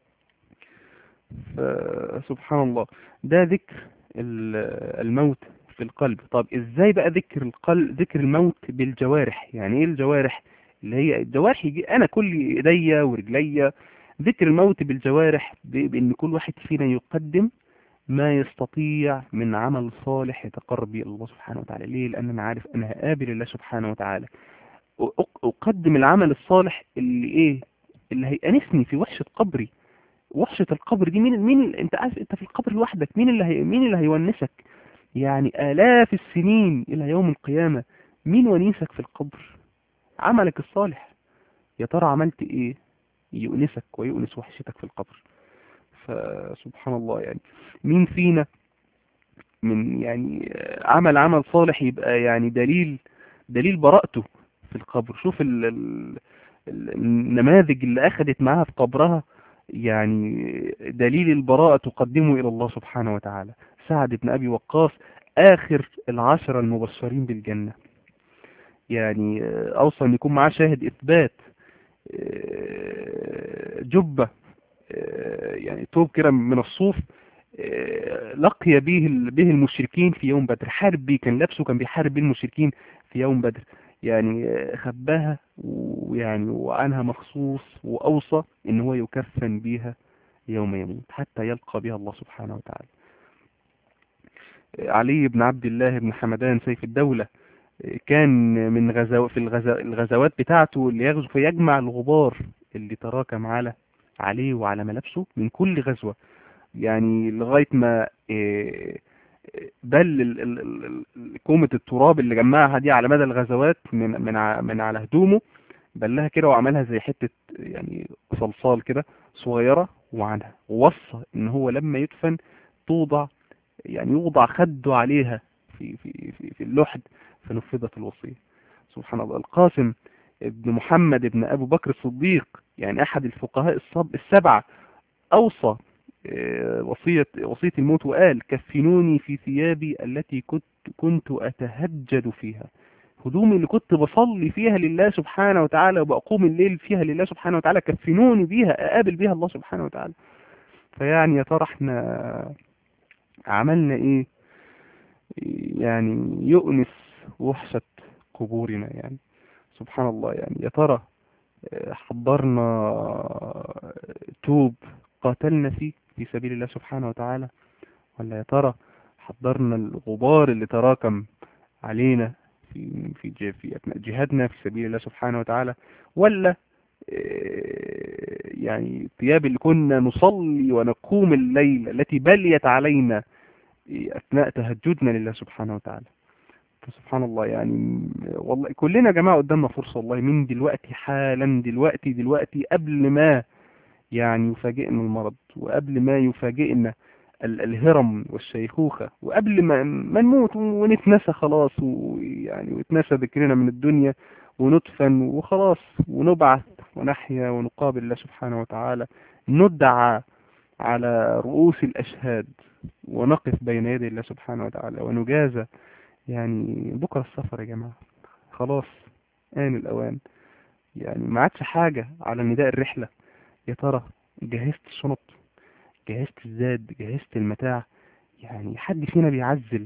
فسبحان الله ده ذكر ال- الموت في القلب طب ازاي بقى ذكر القلب ذكر الموت بالجوارح يعني ايه الجوارح اللي هي الجوارح يجي انا كل ايديا ورجليا ذكر الموت بالجوارح ب- بان كل واحد فينا يقدم ما يستطيع من عمل صالح يتقرب به الله سبحانه وتعالى ليه لان انا عارف انا هقابل الله سبحانه وتعالى أق- اقدم العمل الصالح اللي ايه اللي هيأنسني في وحشة قبري وحشة القبر دي مين مين انت عارف انت في القبر لوحدك مين اللي هي مين اللي هيونسك يعني آلاف السنين إلى يوم القيامة مين ونيسك في القبر عملك الصالح يا ترى عملت ايه يؤنسك ويؤنس وحشتك في القبر فسبحان الله يعني مين فينا من يعني عمل عمل صالح يبقى يعني دليل دليل براءته في القبر شوف ال ال ال- النماذج اللي أخذت معاها في قبرها يعني دليل البراءة تقدمه إلى الله سبحانه وتعالى سعد بن أبي وقاص آخر العشرة المبشرين بالجنة يعني آه، أوصى أن يكون معاه شاهد إثبات آه، جبة آه، يعني توب كده من الصوف آه، لقي به ال- به المشركين في يوم بدر حارب بيه كان لابسه كان بيحارب بيه المشركين في يوم بدر يعني آه، خباها ويعني وعنها مخصوص وأوصى ان هو يكفن بيها يوم يموت حتى يلقى بها الله سبحانه وتعالى آه، علي بن عبد الله بن حمدان سيف الدولة آه، كان من غزو في الغزو الغزوات بتاعته اللي يغزو فيجمع الغبار اللي تراكم على عليه وعلى ملابسه من كل غزوة يعني لغاية ما آه، بل ال- ال- ال- ال- كومة التراب اللي جمعها دي على مدى الغزوات من من ع- من على هدومه بلها كده وعملها زي حتة يعني صلصال كده صغيرة وعنها ووصى ان هو لما يدفن توضع يعني يوضع خده عليها في في في, في اللحد فنفذت الوصية سبحان الله القاسم ابن محمد ابن ابو بكر الصديق يعني احد الفقهاء الصب السبعة اوصى آه، وصية وصية الموت وقال كفنوني في ثيابي التي كنت كنت أتهجد فيها هدومي اللي كنت بصلي فيها لله سبحانه وتعالى وبقوم الليل فيها لله سبحانه وتعالى كفنوني بيها اقابل بيها الله سبحانه وتعالى فيعني يا ترى احنا عملنا ايه يعني يؤنس وحشة قبورنا يعني سبحان الله يعني يا ترى حضرنا توب قاتلنا فيه في سبيل الله سبحانه وتعالى ولا يا ترى حضرنا الغبار اللي تراكم علينا في في في اثناء جهادنا في سبيل الله سبحانه وتعالى ولا يعني الثياب اللي كنا نصلي ونقوم الليل التي بليت علينا اثناء تهجدنا لله سبحانه وتعالى فسبحان الله يعني والله كلنا يا جماعه قدامنا فرصه والله من دلوقتي حالا دلوقتي دلوقتي قبل ما يعني يفاجئنا المرض وقبل ما يفاجئنا الهرم والشيخوخة وقبل ما ما نموت ونتنسى خلاص ويعني ويتنسى ذكرنا من الدنيا وندفن وخلاص ونبعث ونحيا ونقابل الله سبحانه وتعالى ندعى على رؤوس الأشهاد ونقف بين يدي الله سبحانه وتعالى ونجازى يعني بكرة السفر يا جماعة خلاص آن الأوان يعني ما عادش حاجة على نداء الرحلة يا ترى جهزت الشنط جهزت الزاد جهزت المتاع يعني حد فينا بيعزل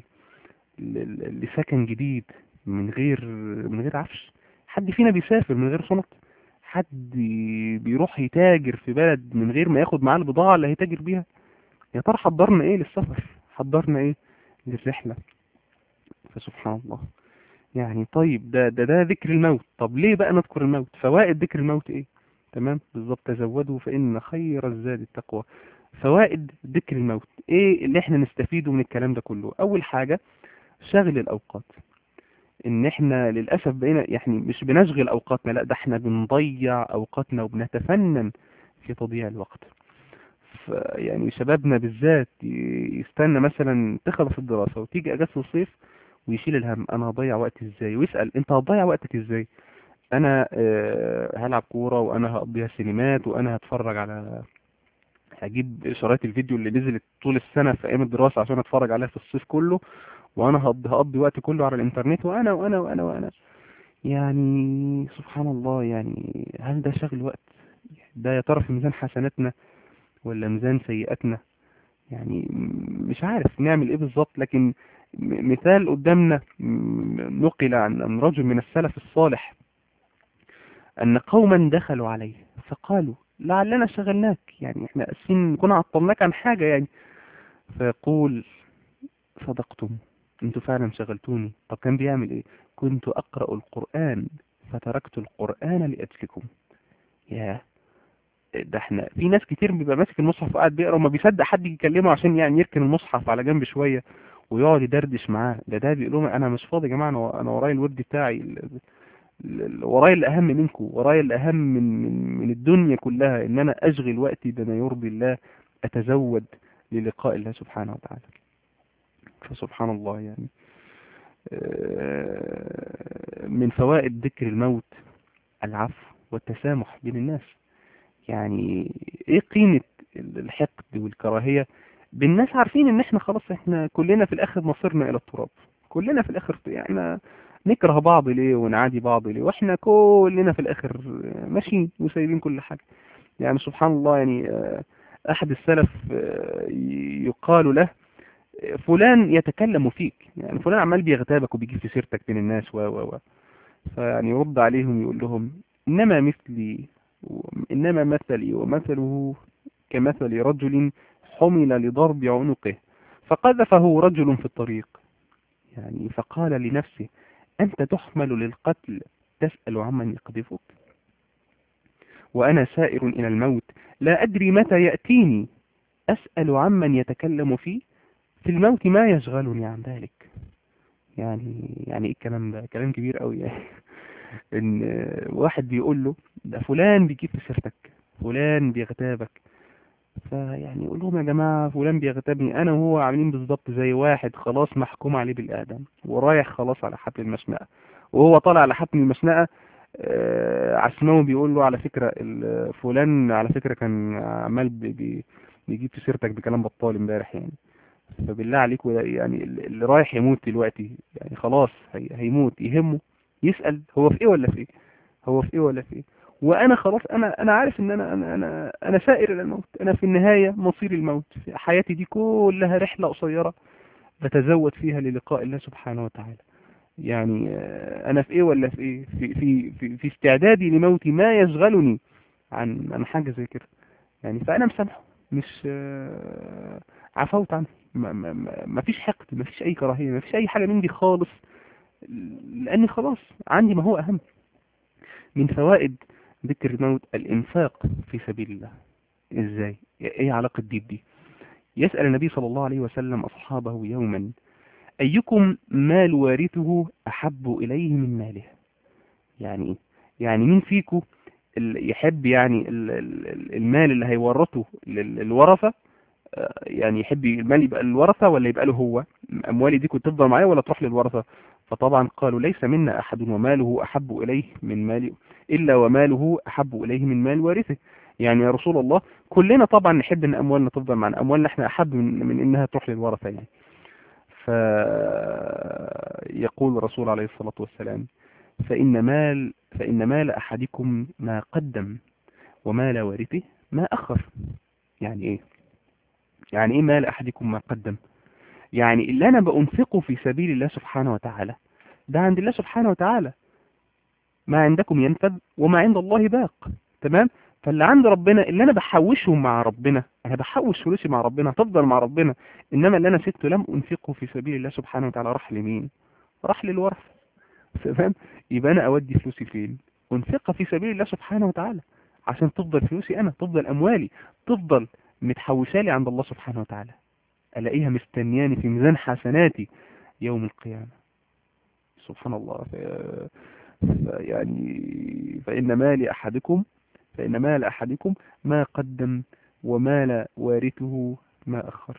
لسكن جديد من غير من غير عفش حد فينا بيسافر من غير شنط حد بيروح يتاجر في بلد من غير ما ياخد معاه البضاعة اللي هيتاجر بيها يا ترى حضرنا ايه للسفر حضرنا ايه للرحلة فسبحان الله يعني طيب ده ده ده ذكر الموت طب ليه بقى نذكر الموت فوائد ذكر الموت ايه تمام بالظبط تزودوا فإن خير الزاد التقوى فوائد ذكر الموت ايه اللي احنا نستفيده من الكلام ده كله اول حاجة شغل الاوقات ان احنا للأسف بقينا يعني مش بنشغل اوقاتنا لا ده احنا بنضيع اوقاتنا وبنتفنن في تضييع الوقت يعني شبابنا بالذات يستنى مثلا تخلص الدراسة وتيجي اجازة الصيف ويشيل الهم انا هضيع وقتي ازاي ويسأل انت هتضيع وقتك ازاي انا هلعب كورة وانا هقضيها سينمات وانا هتفرج على هجيب شرايط الفيديو اللي نزلت طول السنة في ايام الدراسة عشان اتفرج عليها في الصيف كله وانا هقضي وقتي كله على الانترنت وانا وانا وانا وانا يعني سبحان الله يعني هل ده شغل وقت ده يا ترى في ميزان حسناتنا ولا ميزان سيئاتنا يعني مش عارف نعمل ايه بالظبط لكن مثال قدامنا نقل عن رجل من السلف الصالح ان قوما دخلوا عليه فقالوا لعلنا شغلناك يعني احنا اسفين كنا عطلناك عن حاجة يعني فيقول صدقتم انتوا فعلا شغلتوني طب كان بيعمل ايه كنت اقرأ القرآن فتركت القرآن لأجلكم يا ده احنا في ناس كتير بيبقى ماسك المصحف وقاعد بيقرا وما بيصدق حد يكلمه عشان يعني يركن المصحف على جنب شويه ويقعد يدردش معاه ده ده بيقول لهم انا مش فاضي يا جماعه انا انا ورايا الورد بتاعي ورايا الاهم منكم ورايا الاهم من من من الدنيا كلها ان انا اشغل وقتي بما يرضي الله اتزود للقاء الله سبحانه وتعالى فسبحان الله يعني من فوائد ذكر الموت العفو والتسامح بين الناس يعني ايه قيمة الحقد والكراهية بالناس عارفين ان احنا خلاص احنا كلنا في الاخر مصيرنا الى التراب كلنا في الاخر يعني نكره بعض ليه ونعادي بعض ليه واحنا كلنا في الاخر ماشيين وسايبين كل حاجة يعني سبحان الله يعني احد السلف يقال له فلان يتكلم فيك يعني فلان عمال بيغتابك وبيجيب في سيرتك بين الناس و و و فيعني يرد عليهم يقول لهم انما مثلي انما مثلي ومثله كمثل رجل حمل لضرب عنقه فقذفه رجل في الطريق يعني فقال لنفسه أنت تحمل للقتل تسأل عمن يقذفك وأنا سائر إلى الموت لا أدري متى يأتيني أسأل عمن يتكلم فيه في الموت ما يشغلني عن ذلك يعني يعني ايه الكلام ده كلام كبير قوي يعني ان واحد بيقول له ده فلان بيجيب في سيرتك فلان بيغتابك فيعني يقول لهم يا جماعة فلان بيغتابني انا وهو عاملين بالظبط زي واحد خلاص محكوم عليه بالاعدام ورايح خلاص على حبل المشنقة وهو طالع على حبل المشنقة عسماوي بيقول له على فكرة فلان على فكرة كان عمال بيجيب في سيرتك بكلام بطال امبارح يعني فبالله عليك يعني اللي رايح يموت دلوقتي يعني خلاص هيموت يهمه يسأل هو في ايه ولا في ايه هو في ايه ولا في ايه وانا خلاص انا انا عارف ان انا انا انا, أنا سائر الى الموت انا في النهاية مصير الموت في حياتي دي كلها رحلة قصيرة بتزود فيها للقاء الله سبحانه وتعالى يعني آه، انا في ايه ولا في ايه في في في, في استعدادي لموتي ما يشغلني عن عن حاجة زي كده يعني فانا مسامحه مش آه، عفوت عنه ما, ما, ما ما فيش حقد ما فيش اي كراهية ما فيش اي حاجة من دي خالص لاني خلاص عندي ما هو اهم من فوائد ذكر الموت الانفاق في سبيل الله ازاي ايه علاقة دي بدي يسأل النبي صلى الله عليه وسلم اصحابه يوما ايكم مال وارثه احب اليه من ماله يعني ايه يعني مين فيكم ال- يحب يعني ال- ال- المال اللي هيورثه لل- للورثة آه، يعني يحب المال يبقى للورثة ولا يبقى له هو اموالي دي كنت تفضل معايا ولا تروح للورثة فطبعا قالوا ليس منا احد وماله احب اليه من مال الا وماله احب اليه من مال وارثه يعني يا رسول الله كلنا طبعا نحب ان اموالنا تفضل معنا اموالنا احنا احب من, من انها تروح للورثة يعني فيقول الرسول عليه الصلاة والسلام فإن مال فإن مال أحدكم ما قدم ومال وارثه ما أخر يعني إيه يعني إيه مال أحدكم ما قدم يعني اللي أنا بأنفقه في سبيل الله سبحانه وتعالى ده عند الله سبحانه وتعالى ما عندكم ينفذ وما عند الله باق تمام فاللي عند ربنا اللي انا بحوشه مع ربنا انا بحوش فلوسي مع ربنا تفضل مع ربنا انما اللي انا سبته لم انفقه في سبيل الله سبحانه وتعالى راح لمين راح للورث تمام يبقى انا اودي فلوسي فين انفقها في سبيل الله سبحانه وتعالى عشان تفضل فلوسي انا تفضل اموالي تفضل متحوشالي عند الله سبحانه وتعالى الاقيها مستنياني في ميزان حسناتي يوم القيامة سبحان الله ف... ف- يعني فإن مال أحدكم فإن مال أحدكم ما قدم ومال وارثه ما أخر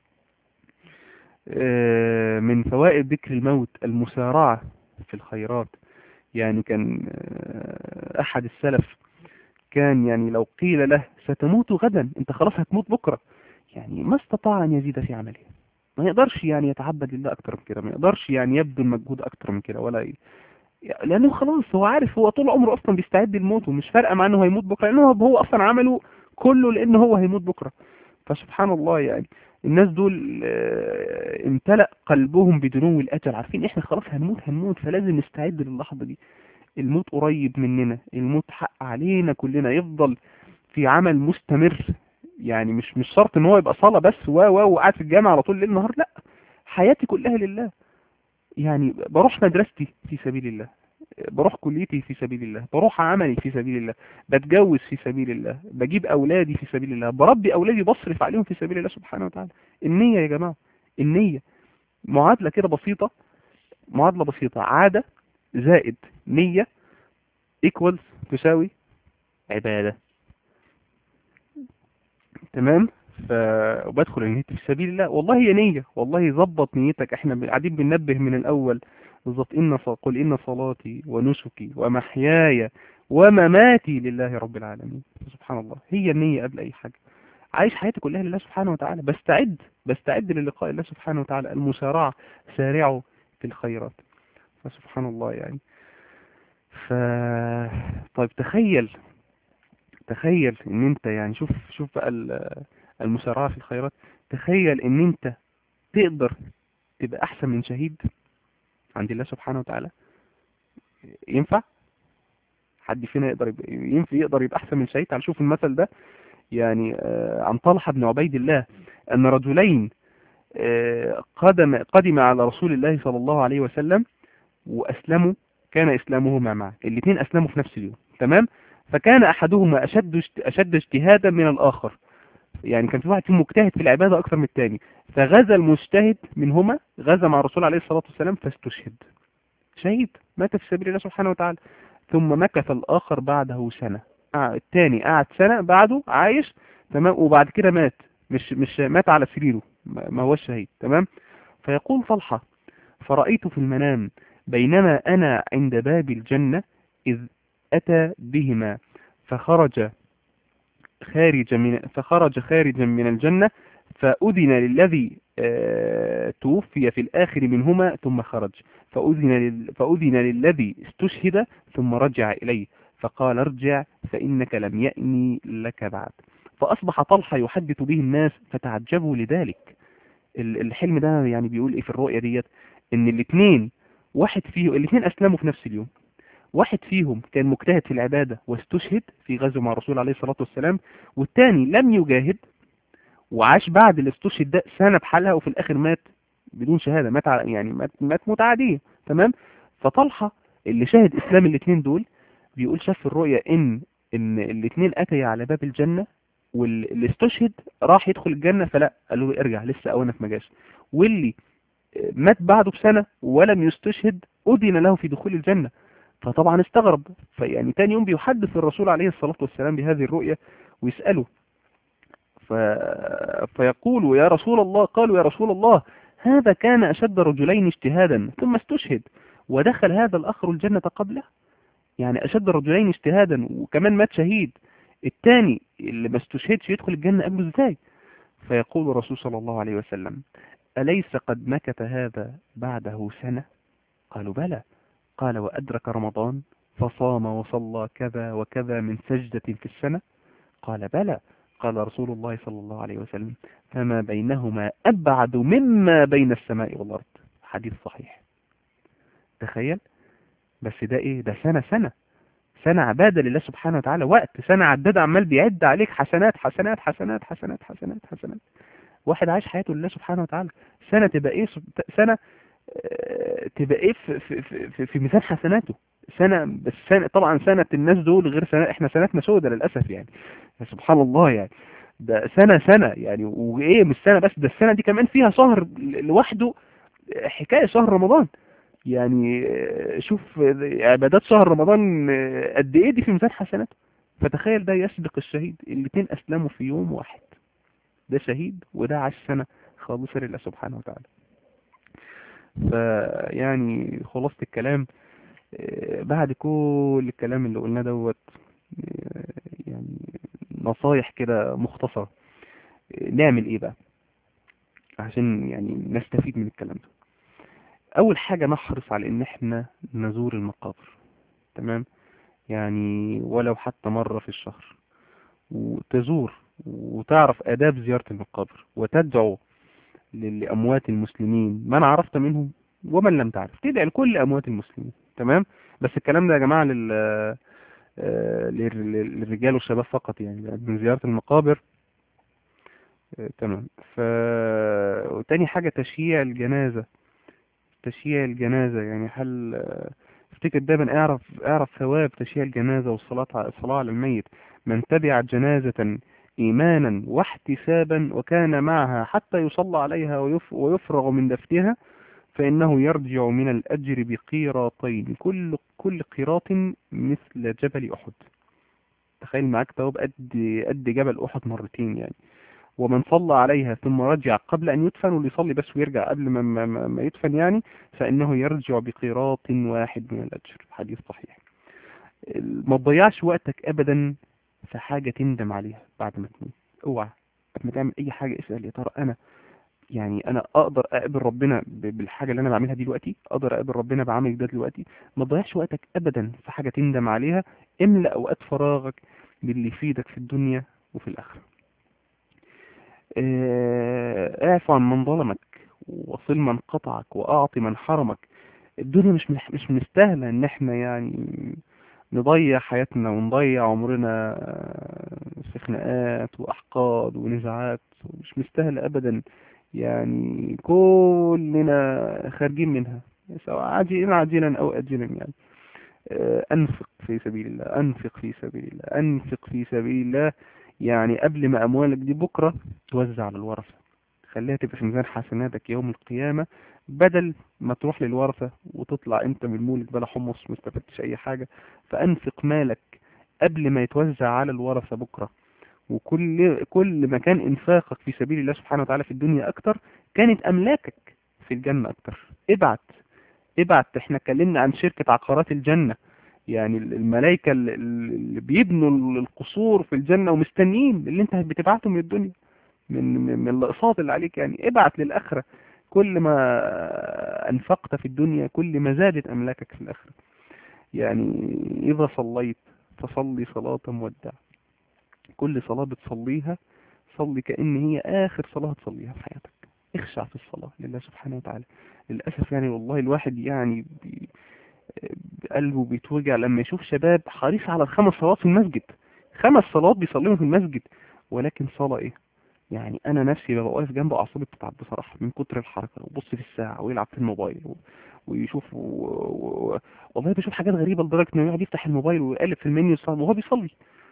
آه، من فوائد ذكر الموت المسارعة في الخيرات يعني كان آه، أحد السلف كان يعني لو قيل له ستموت غدا انت خلاص هتموت بكرة يعني ما استطاع أن يزيد في عمله ما يقدرش يعني يتعبد لله أكتر من كده ما يقدرش يعني يبذل مجهود أكتر من كده ولا ي... لأنه خلاص هو عارف هو طول عمره أصلا بيستعد للموت ومش فارقة مع أنه هيموت بكرة لأنه هو أصلا عمله كله لأنه هو هيموت بكرة فسبحان الله يعني الناس دول آه، امتلأ قلبهم بدنو الأجل عارفين إحنا خلاص هنموت هنموت فلازم نستعد للحظة دي الموت قريب مننا الموت حق علينا كلنا يفضل في عمل مستمر يعني مش مش شرط ان هو يبقى صلاة بس و و وقاعد في الجامعة على طول ليل نهار لا حياتي كلها لله يعني بروح مدرستي في سبيل الله بروح كليتي في سبيل الله بروح عملي في سبيل الله بتجوز في سبيل الله بجيب أولادي في سبيل الله بربي أولادي بصرف عليهم في سبيل الله سبحانه وتعالى النية يا جماعة النية معادلة كده بسيطة معادلة بسيطة عادة زائد نية equals تساوي عبادة تمام ف... وبدخل النية في سبيل الله والله هي نية والله ظبط نيتك احنا قاعدين بننبه من الأول بالظبط إن ص... قل إن صلاتي ونسكي ومحياي ومماتي لله رب العالمين سبحان الله هي النية قبل أي حاجة عايش حياتي كلها لله سبحانه وتعالى بستعد بستعد للقاء الله سبحانه وتعالى المسارعة سارعوا في الخيرات فسبحان الله يعني ف طيب تخيل تخيل ان انت يعني شوف شوف بقى ال- المسارعة في الخيرات تخيل ان انت تقدر تبقى احسن من شهيد عند الله سبحانه وتعالى ينفع حد فينا يقدر يبقى ينفع يقدر يبقى احسن من شهيد تعال شوف المثل ده يعني آه، عن طلحة بن عبيد الله ان رجلين آه، قدم قدم على رسول الله صلى الله عليه وسلم واسلموا كان اسلامهما معا الاثنين اسلموا في نفس اليوم تمام فكان احدهما اشد اشد اجتهادا من الاخر يعني كان في واحد فيهم مجتهد في العبادة اكثر من الثاني فغزا المجتهد منهما غزا مع الرسول عليه الصلاة والسلام فاستشهد شهيد مات في سبيل الله سبحانه وتعالى ثم مكث الاخر بعده سنة آه، الثاني قعد سنة بعده عايش تمام وبعد كده مات مش مش مات على سريره ما ما هوش شهيد تمام فيقول طلحة فرأيت في المنام بينما أنا عند باب الجنة إذ أتى بهما فخرج خارج من فخرج خارجا من الجنة فأذن للذي آه، توفي في الآخر منهما ثم خرج فأذن, لل... فأذن للذي استشهد ثم رجع إليه فقال ارجع فإنك لم يأني لك بعد فأصبح طلحة يحدث به الناس فتعجبوا لذلك ال- الحلم ده يعني بيقول ايه في الرؤية ديت ان الاثنين واحد فيهم الاثنين اسلموا في نفس اليوم واحد فيهم كان مجتهد في العبادة واستشهد في غزو مع الرسول عليه الصلاة والسلام والتاني لم يجاهد وعاش بعد الاستشهد ده سنة بحالها وفي الاخر مات بدون شهادة مات على- يعني مات, مات موت عادية تمام فطلحة اللي شاهد اسلام الاثنين دول بيقول شاف في الرؤية ان ان الاثنين اتيا على باب الجنة واللي استشهد راح يدخل الجنة فلا قالوا له ارجع لسه اوانك ما جاش واللي مات بعده بسنة ولم يستشهد أذن له في دخول الجنة فطبعا استغرب فيعني تاني يوم بيحدث الرسول عليه الصلاة والسلام بهذه الرؤية ويسأله ف... فيقول يا رسول الله قالوا يا رسول الله هذا كان أشد رجلين اجتهادا ثم استشهد ودخل هذا الآخر الجنة قبله يعني أشد رجلين اجتهادا وكمان مات شهيد الثاني اللي ما استشهدش يدخل الجنة قبله ازاي فيقول الرسول صلى الله عليه وسلم أليس قد مكث هذا بعده سنة قالوا بلى قال وأدرك رمضان فصام وصلى كذا وكذا من سجدة في السنة قال بلى قال رسول الله صلى الله عليه وسلم فما بينهما أبعد مما بين السماء والأرض حديث صحيح تخيل بس ده ايه ده سنة سنة سنة عبادة لله سبحانه وتعالى وقت سنة عداد عمال بيعد عليك حسنات حسنات حسنات حسنات حسنات حسنات واحد عايش حياته لله سبحانه وتعالى سنة تبقى ايه سنة آه، تبقى ايه في, في, في, في ميزان حسناته سنة بس سنة طبعا سنة الناس دول غير سنة احنا سنتنا سودة للأسف يعني سبحان الله يعني ده سنة سنة يعني وايه مش سنة بس ده السنة دي كمان فيها شهر لوحده حكاية شهر رمضان يعني آه، شوف عبادات شهر رمضان آه، قد ايه دي في ميزان حسناته فتخيل ده يسبق الشهيد الاتنين اسلموا في يوم واحد ده شهيد وده عاش سنة خالصة لله سبحانه وتعالى فيعني خلاصة الكلام آه، بعد كل الكلام اللي قلناه دوت آه، يعني نصايح كده مختصرة آه، نعمل ايه بقى عشان يعني نستفيد من الكلام ده اول حاجة نحرص على ان احنا نزور المقابر تمام يعني ولو حتى مرة في الشهر وتزور وتعرف آداب زيارة المقابر وتدعو ل- لأموات المسلمين من عرفت منهم ومن لم تعرف تدعي لكل أموات المسلمين تمام بس الكلام ده يا جماعة لل آه، لل- لل- للرجال والشباب فقط يعني من زيارة المقابر آه، تمام ف وتاني حاجة تشييع الجنازة تشييع الجنازة يعني هل آه، افتكر دايما اعرف اعرف ثواب تشييع الجنازة والصلاة ع- الصلاة على الميت من تبع جنازة إيمانا واحتسابا وكان معها حتى يصلى عليها ويف ويفرغ من دفنها فإنه يرجع من الأجر بقيراطين كل كل قيراط مثل جبل أحد تخيل معاك ثواب قد قد جبل أحد مرتين يعني ومن صلى عليها ثم رجع قبل أن يدفن واللي يصلي بس ويرجع قبل ما, ما, ما ما يدفن يعني فإنه يرجع بقيراط واحد من الأجر حديث صحيح ما تضيعش وقتك أبدا في حاجة تندم عليها بعد ما تموت اوعى قبل ما تعمل أي حاجة اسأل يا ترى أنا يعني أنا أقدر أقابل ربنا ب- بالحاجة اللي أنا بعملها دي دلوقتي أقدر أقابل ربنا بعمل ده دلوقتي ما تضيعش وقتك أبدا في حاجة تندم عليها املأ أوقات فراغك باللي يفيدك في الدنيا وفي الآخرة آه، اعف عن من ظلمك وصل من قطعك وأعط من حرمك الدنيا مش مش مش مستاهلة ان احنا يعني نضيع حياتنا ونضيع عمرنا آه، في خناقات وأحقاد ونزاعات مش مستاهلة أبدا يعني كلنا خارجين منها سواء عاجلا عاجلا أو أجلا يعني آه، أنفق في سبيل الله أنفق في سبيل الله أنفق في سبيل الله يعني قبل ما أموالك دي بكرة توزع على الورثة خليها تبقى في ميزان حسناتك يوم القيامة بدل ما تروح للورثة وتطلع انت من مولك بلا حمص ما استفدتش اي حاجة فانفق مالك قبل ما يتوزع على الورثة بكرة وكل كل ما كان انفاقك في سبيل الله سبحانه وتعالى في الدنيا اكتر كانت املاكك في الجنة اكتر ابعت ابعت احنا اتكلمنا عن شركة عقارات الجنة يعني الملائكة اللي بيبنوا القصور في الجنة ومستنيين اللي انت بتبعته من الدنيا من من من الاقساط اللي عليك يعني ابعت للاخره كل ما انفقت في الدنيا كل ما زادت املاكك في الاخره يعني اذا صليت فصلي صلاه مودع كل صلاه بتصليها صلي كأن هي آخر صلاة تصليها في حياتك اخشع في الصلاة لله سبحانه وتعالى للأسف يعني والله الواحد يعني بي قلبه بيتوجع لما يشوف شباب حريص على الخمس صلوات في المسجد خمس صلوات بيصليهم في المسجد ولكن صلاة ايه يعني انا نفسي ببقى واقف جنبه اعصابي بتتعب بصراحة من كتر الحركة وبص في الساعة ويلعب في الموبايل و... ويشوف و... و... والله بشوف حاجات غريبة لدرجة انه يقعد يفتح الموبايل ويقلب في المنيو وهو بيصلي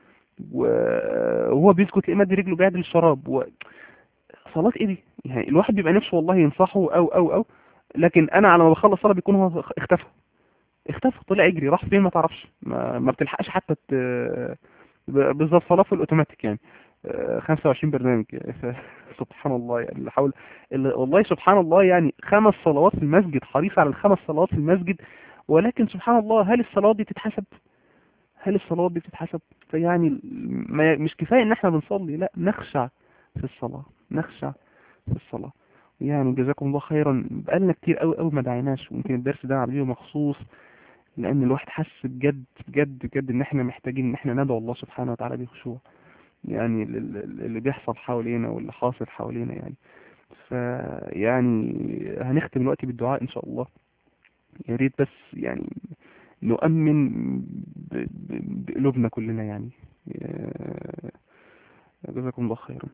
وهو بيسكت تلاقيه مد رجله بيعدل الشراب و... صلاة ايه دي يعني الواحد بيبقى نفسه والله ينصحه او او او لكن انا على ما بخلص صلاة بيكون هو اختفى اختفى طلع يجري راح فين ما تعرفش ما, ما بتلحقش حتى ت... بالظبط صلاة في الاوتوماتيك يعني 25 برنامج سبحان الله يعني اللي حاول اللي والله سبحان الله يعني خمس صلوات في المسجد حريص على الخمس صلوات في المسجد ولكن سبحان الله هل الصلوات دي تتحسب هل الصلوات دي بتتحسب فيعني ما مش كفاية ان احنا بنصلي لا نخشع في الصلاة نخشع في الصلاة يعني جزاكم الله خيرا بقالنا كتير قوي قوي ما دعيناش ويمكن الدرس ده عاملينه مخصوص لان الواحد حس بجد بجد بجد ان احنا محتاجين ان احنا ندعو الله سبحانه وتعالى بخشوع يعني اللي بيحصل حوالينا واللي حاصل حوالينا يعني فيعني هنختم الوقت بالدعاء ان شاء الله يا ريت بس يعني نؤمن بقلوبنا كلنا يعني جزاكم الله خيرا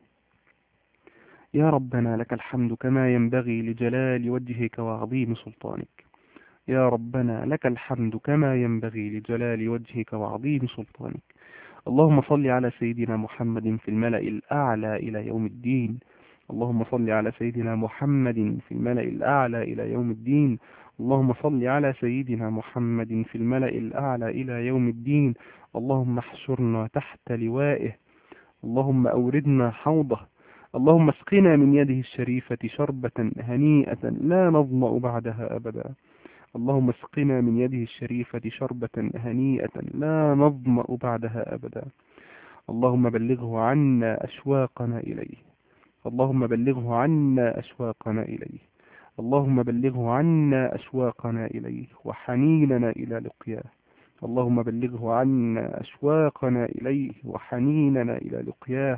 يا ربنا لك الحمد كما ينبغي لجلال وجهك وعظيم سلطانك يا ربنا لك الحمد كما ينبغي لجلال وجهك وعظيم سلطانك اللهم صل على سيدنا محمد في الملأ الأعلى إلى يوم الدين اللهم صل على سيدنا محمد في الملأ الأعلى إلى يوم الدين اللهم صل على سيدنا محمد في الملأ الأعلى إلى يوم الدين اللهم احشرنا تحت لوائه اللهم أوردنا حوضه اللهم اسقنا من يده الشريفة شربة هنيئة لا نظمأ بعدها أبدا اللهم اسقنا من يده الشريفة شربة هنيئة لا نظمأ بعدها أبدا اللهم بلغه عنا أشواقنا إليه اللهم بلغه عنا أشواقنا إليه اللهم بلغه عنا أشواقنا إليه وحنيننا إلى لقياه اللهم بلغه عنا أشواقنا إليه وحنيننا إلى لقياه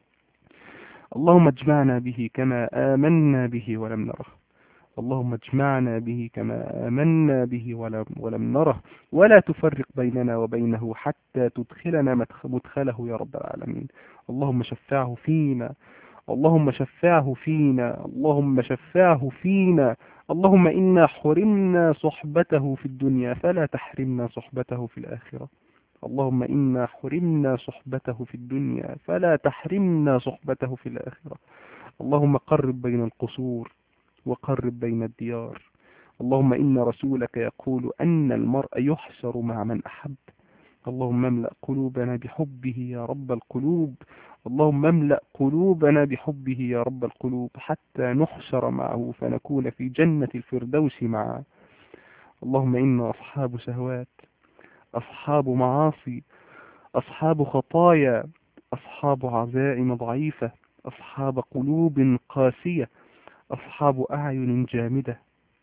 اللهم اجمعنا به كما آمنا به ولم نره اللهم اجمعنا به كما آمنا به ولم, ولم نره ولا تفرق بيننا وبينه حتى تدخلنا مدخله يا رب العالمين اللهم شفعه فينا اللهم شفعه فينا اللهم شفعه فينا اللهم إنا حرمنا صحبته في الدنيا فلا تحرمنا صحبته في الآخرة اللهم إنا حرمنا صحبته في الدنيا فلا تحرمنا صحبته في الآخرة اللهم قرب بين القصور وقرب بين الديار اللهم إن رسولك يقول أن المرء يحشر مع من أحب اللهم املأ قلوبنا بحبه يا رب القلوب اللهم املأ قلوبنا بحبه يا رب القلوب حتى نحشر معه فنكون في جنة الفردوس معه اللهم إنا أصحاب شهوات أصحاب معاصي أصحاب خطايا أصحاب عزائم ضعيفة أصحاب قلوب قاسية أصحاب أعين جامدة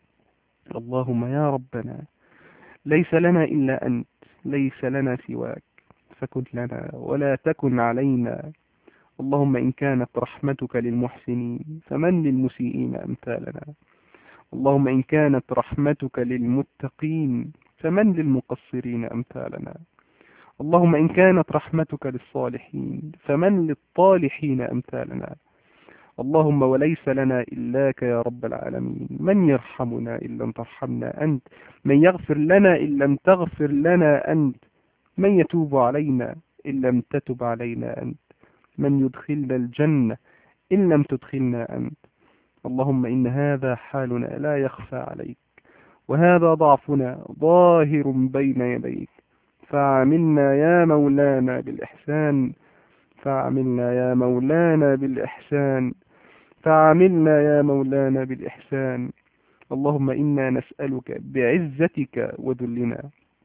اللهم يا ربنا ليس لنا إلا أنت ليس لنا سواك فكن لنا ولا تكن علينا اللهم إن كانت رحمتك للمحسنين فمن للمسيئين أمثالنا اللهم إن كانت رحمتك للمتقين فمن للمقصرين أمثالنا اللهم إن كانت رحمتك للصالحين فمن للطالحين أمثالنا اللهم وليس لنا إلاك يا رب العالمين من يرحمنا إن لم ترحمنا أنت من يغفر لنا إن لم تغفر لنا أنت من يتوب علينا إن لم تتب علينا أنت من يدخلنا الجنة إن لم تدخلنا أنت اللهم إن هذا حالنا لا يخفى عليك وهذا ضعفنا ظاهر بين يديك فعملنا يا مولانا بالإحسان فعملنا يا مولانا بالإحسان فعملنا يا مولانا بالإحسان اللهم إنا نسألك بعزتك وذلنا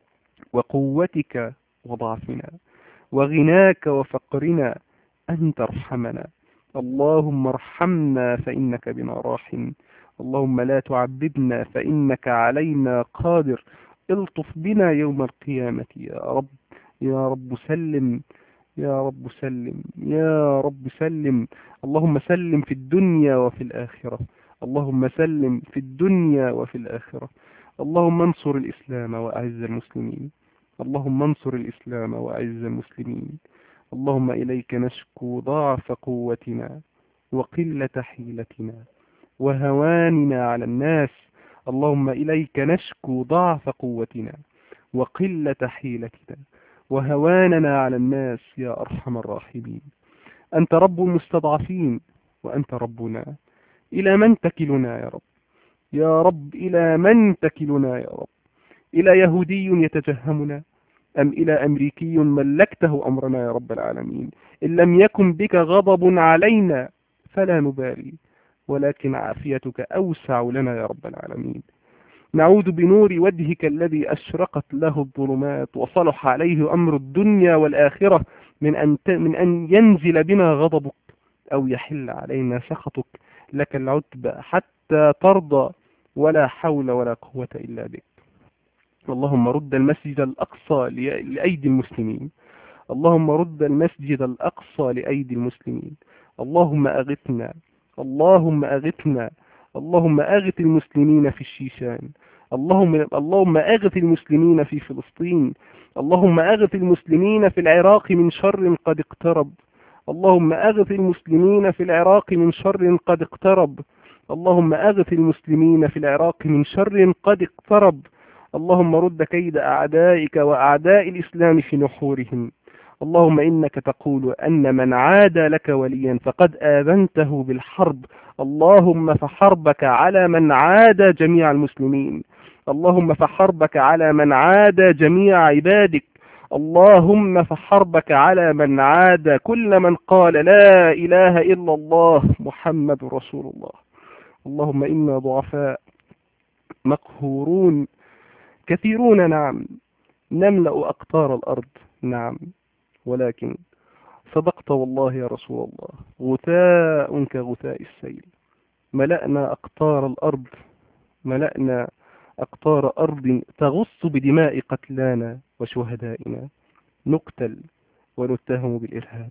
وقوتك وضعفنا وغناك وفقرنا أن ترحمنا اللهم ارحمنا فإنك بنا راحم اللهم لا تعذبنا فإنك علينا قادر الطف بنا يوم القيامة يا رب يا رب سلم يا رب سلم يا رب سلم اللهم سلم في الدنيا وفي الآخرة اللهم سلم في الدنيا وفي الآخرة اللهم انصر الإسلام وأعز المسلمين اللهم انصر الإسلام وأعز المسلمين اللهم إليك نشكو ضعف قوتنا وقلة حيلتنا وهواننا على الناس اللهم إليك نشكو ضعف قوتنا وقلة حيلتنا وهواننا على الناس يا أرحم الراحمين أنت رب المستضعفين وأنت ربنا إلى من تكلنا يا رب يا رب إلى من تكلنا يا رب إلى يهودي يتجهمنا أم إلى أمريكي ملكته أمرنا يا رب العالمين إن لم يكن بك غضب علينا فلا نبالي ولكن عافيتك أوسع لنا يا رب العالمين نعوذ بنور وجهك الذي أشرقت له الظلمات وصلح عليه أمر الدنيا والآخرة من أن, من أن ينزل بنا غضبك أو يحل علينا سخطك لك العتب حتى ترضى ولا حول ولا قوة إلا بك اللهم رد المسجد الأقصى لأيدي المسلمين اللهم رد المسجد الأقصى لأيدي المسلمين اللهم أغثنا اللهم أغثنا اللهم أغث المسلمين في الشيشان اللهم اللهم أغث المسلمين في فلسطين اللهم أغث المسلمين في العراق من شر قد اقترب اللهم أغث المسلمين في العراق من شر قد اقترب اللهم أغث المسلمين في العراق من شر قد اقترب اللهم رد كيد أعدائك وأعداء الإسلام في نحورهم اللهم إنك تقول أن من عاد لك وليا فقد آذنته بالحرب اللهم فحربك على من عاد جميع المسلمين اللهم فحربك على من عاد جميع عبادك اللهم فحربك على من عاد كل من قال لا إله إلا الله محمد رسول الله اللهم إنا ضعفاء مقهورون كثيرون نعم نملأ أقطار الأرض نعم ولكن صدقت والله يا رسول الله غثاء كغثاء السيل ملأنا أقطار الأرض ملأنا أقطار أرض تغص بدماء قتلانا وشهدائنا نقتل ونتهم بالإرهاب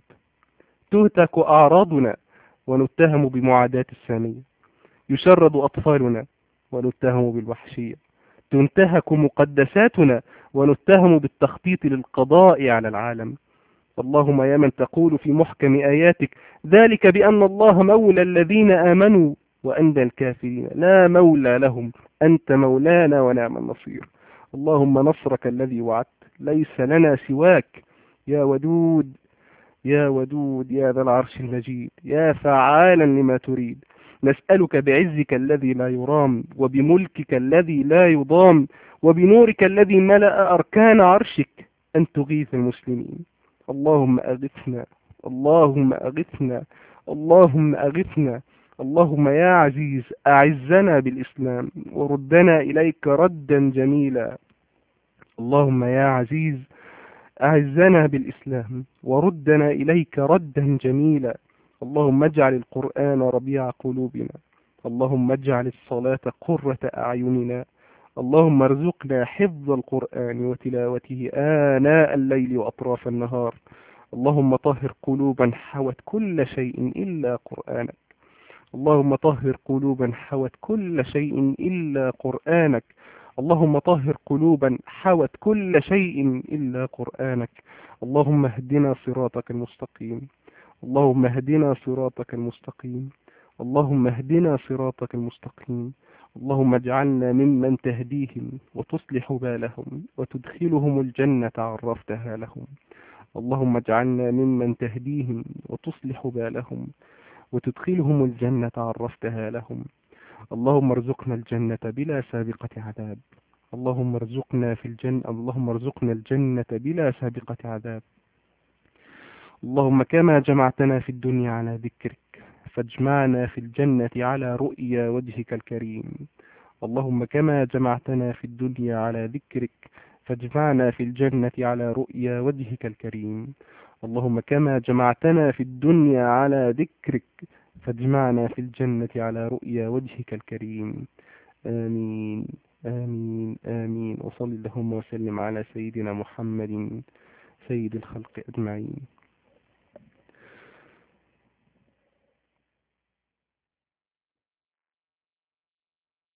تهتك أعراضنا ونتهم بمعاداة السامية يشرد أطفالنا ونتهم بالوحشية تنتهك مقدساتنا ونتهم بالتخطيط للقضاء على العالم اللهم يا من تقول في محكم آياتك ذلك بأن الله مولى الذين آمنوا وأن الكافرين لا مولى لهم أنت مولانا ونعم النصير اللهم نصرك الذي وعدت ليس لنا سواك يا ودود يا ودود يا ذا العرش المجيد يا فعالا لما تريد نسألك بعزك الذي لا يرام وبملكك الذي لا يضام وبنورك الذي ملأ أركان عرشك أن تغيث المسلمين اللهم أغثنا اللهم أغثنا اللهم أغثنا اللهم يا عزيز أعزنا بالإسلام وردنا إليك ردا جميلا اللهم يا عزيز أعزنا بالإسلام وردنا إليك ردا جميلا اللهم اجعل القرآن ربيع قلوبنا اللهم اجعل الصلاة قرة أعيننا اللهم ارزقنا حفظ القرآن وتلاوته آناء الليل وأطراف النهار اللهم طهر قلوبا حوت كل شيء إلا قرآنك اللهم طهر قلوبا حوت كل شيء إلا قرآنك اللهم طهر قلوبا حوت كل شيء إلا قرآنك اللهم اهدنا صراطك المستقيم اللهم اهدنا صراطك المستقيم اللهم اهدنا صراطك المستقيم اللهم اجعلنا ممن تهديهم وتصلح بالهم وتدخلهم الجنة عرفتها لهم اللهم اجعلنا ممن تهديهم وتصلح بالهم وتدخلهم الجنة عرفتها لهم اللهم ارزقنا الجنة بلا سابقة عذاب اللهم ارزقنا في الجنة اللهم ارزقنا الجنة بلا سابقة عذاب اللهم كما جمعتنا في الدنيا على ذكرك فاجمعنا في الجنة على رؤيا وجهك الكريم اللهم كما جمعتنا في الدنيا على ذكرك فاجمعنا في الجنة على رؤيا وجهك الكريم اللهم كما جمعتنا في الدنيا على ذكرك فاجمعنا في الجنة على رؤيا وجهك الكريم آمين آمين آمين وصل اللهم وسلم على سيدنا محمد سيد الخلق أجمعين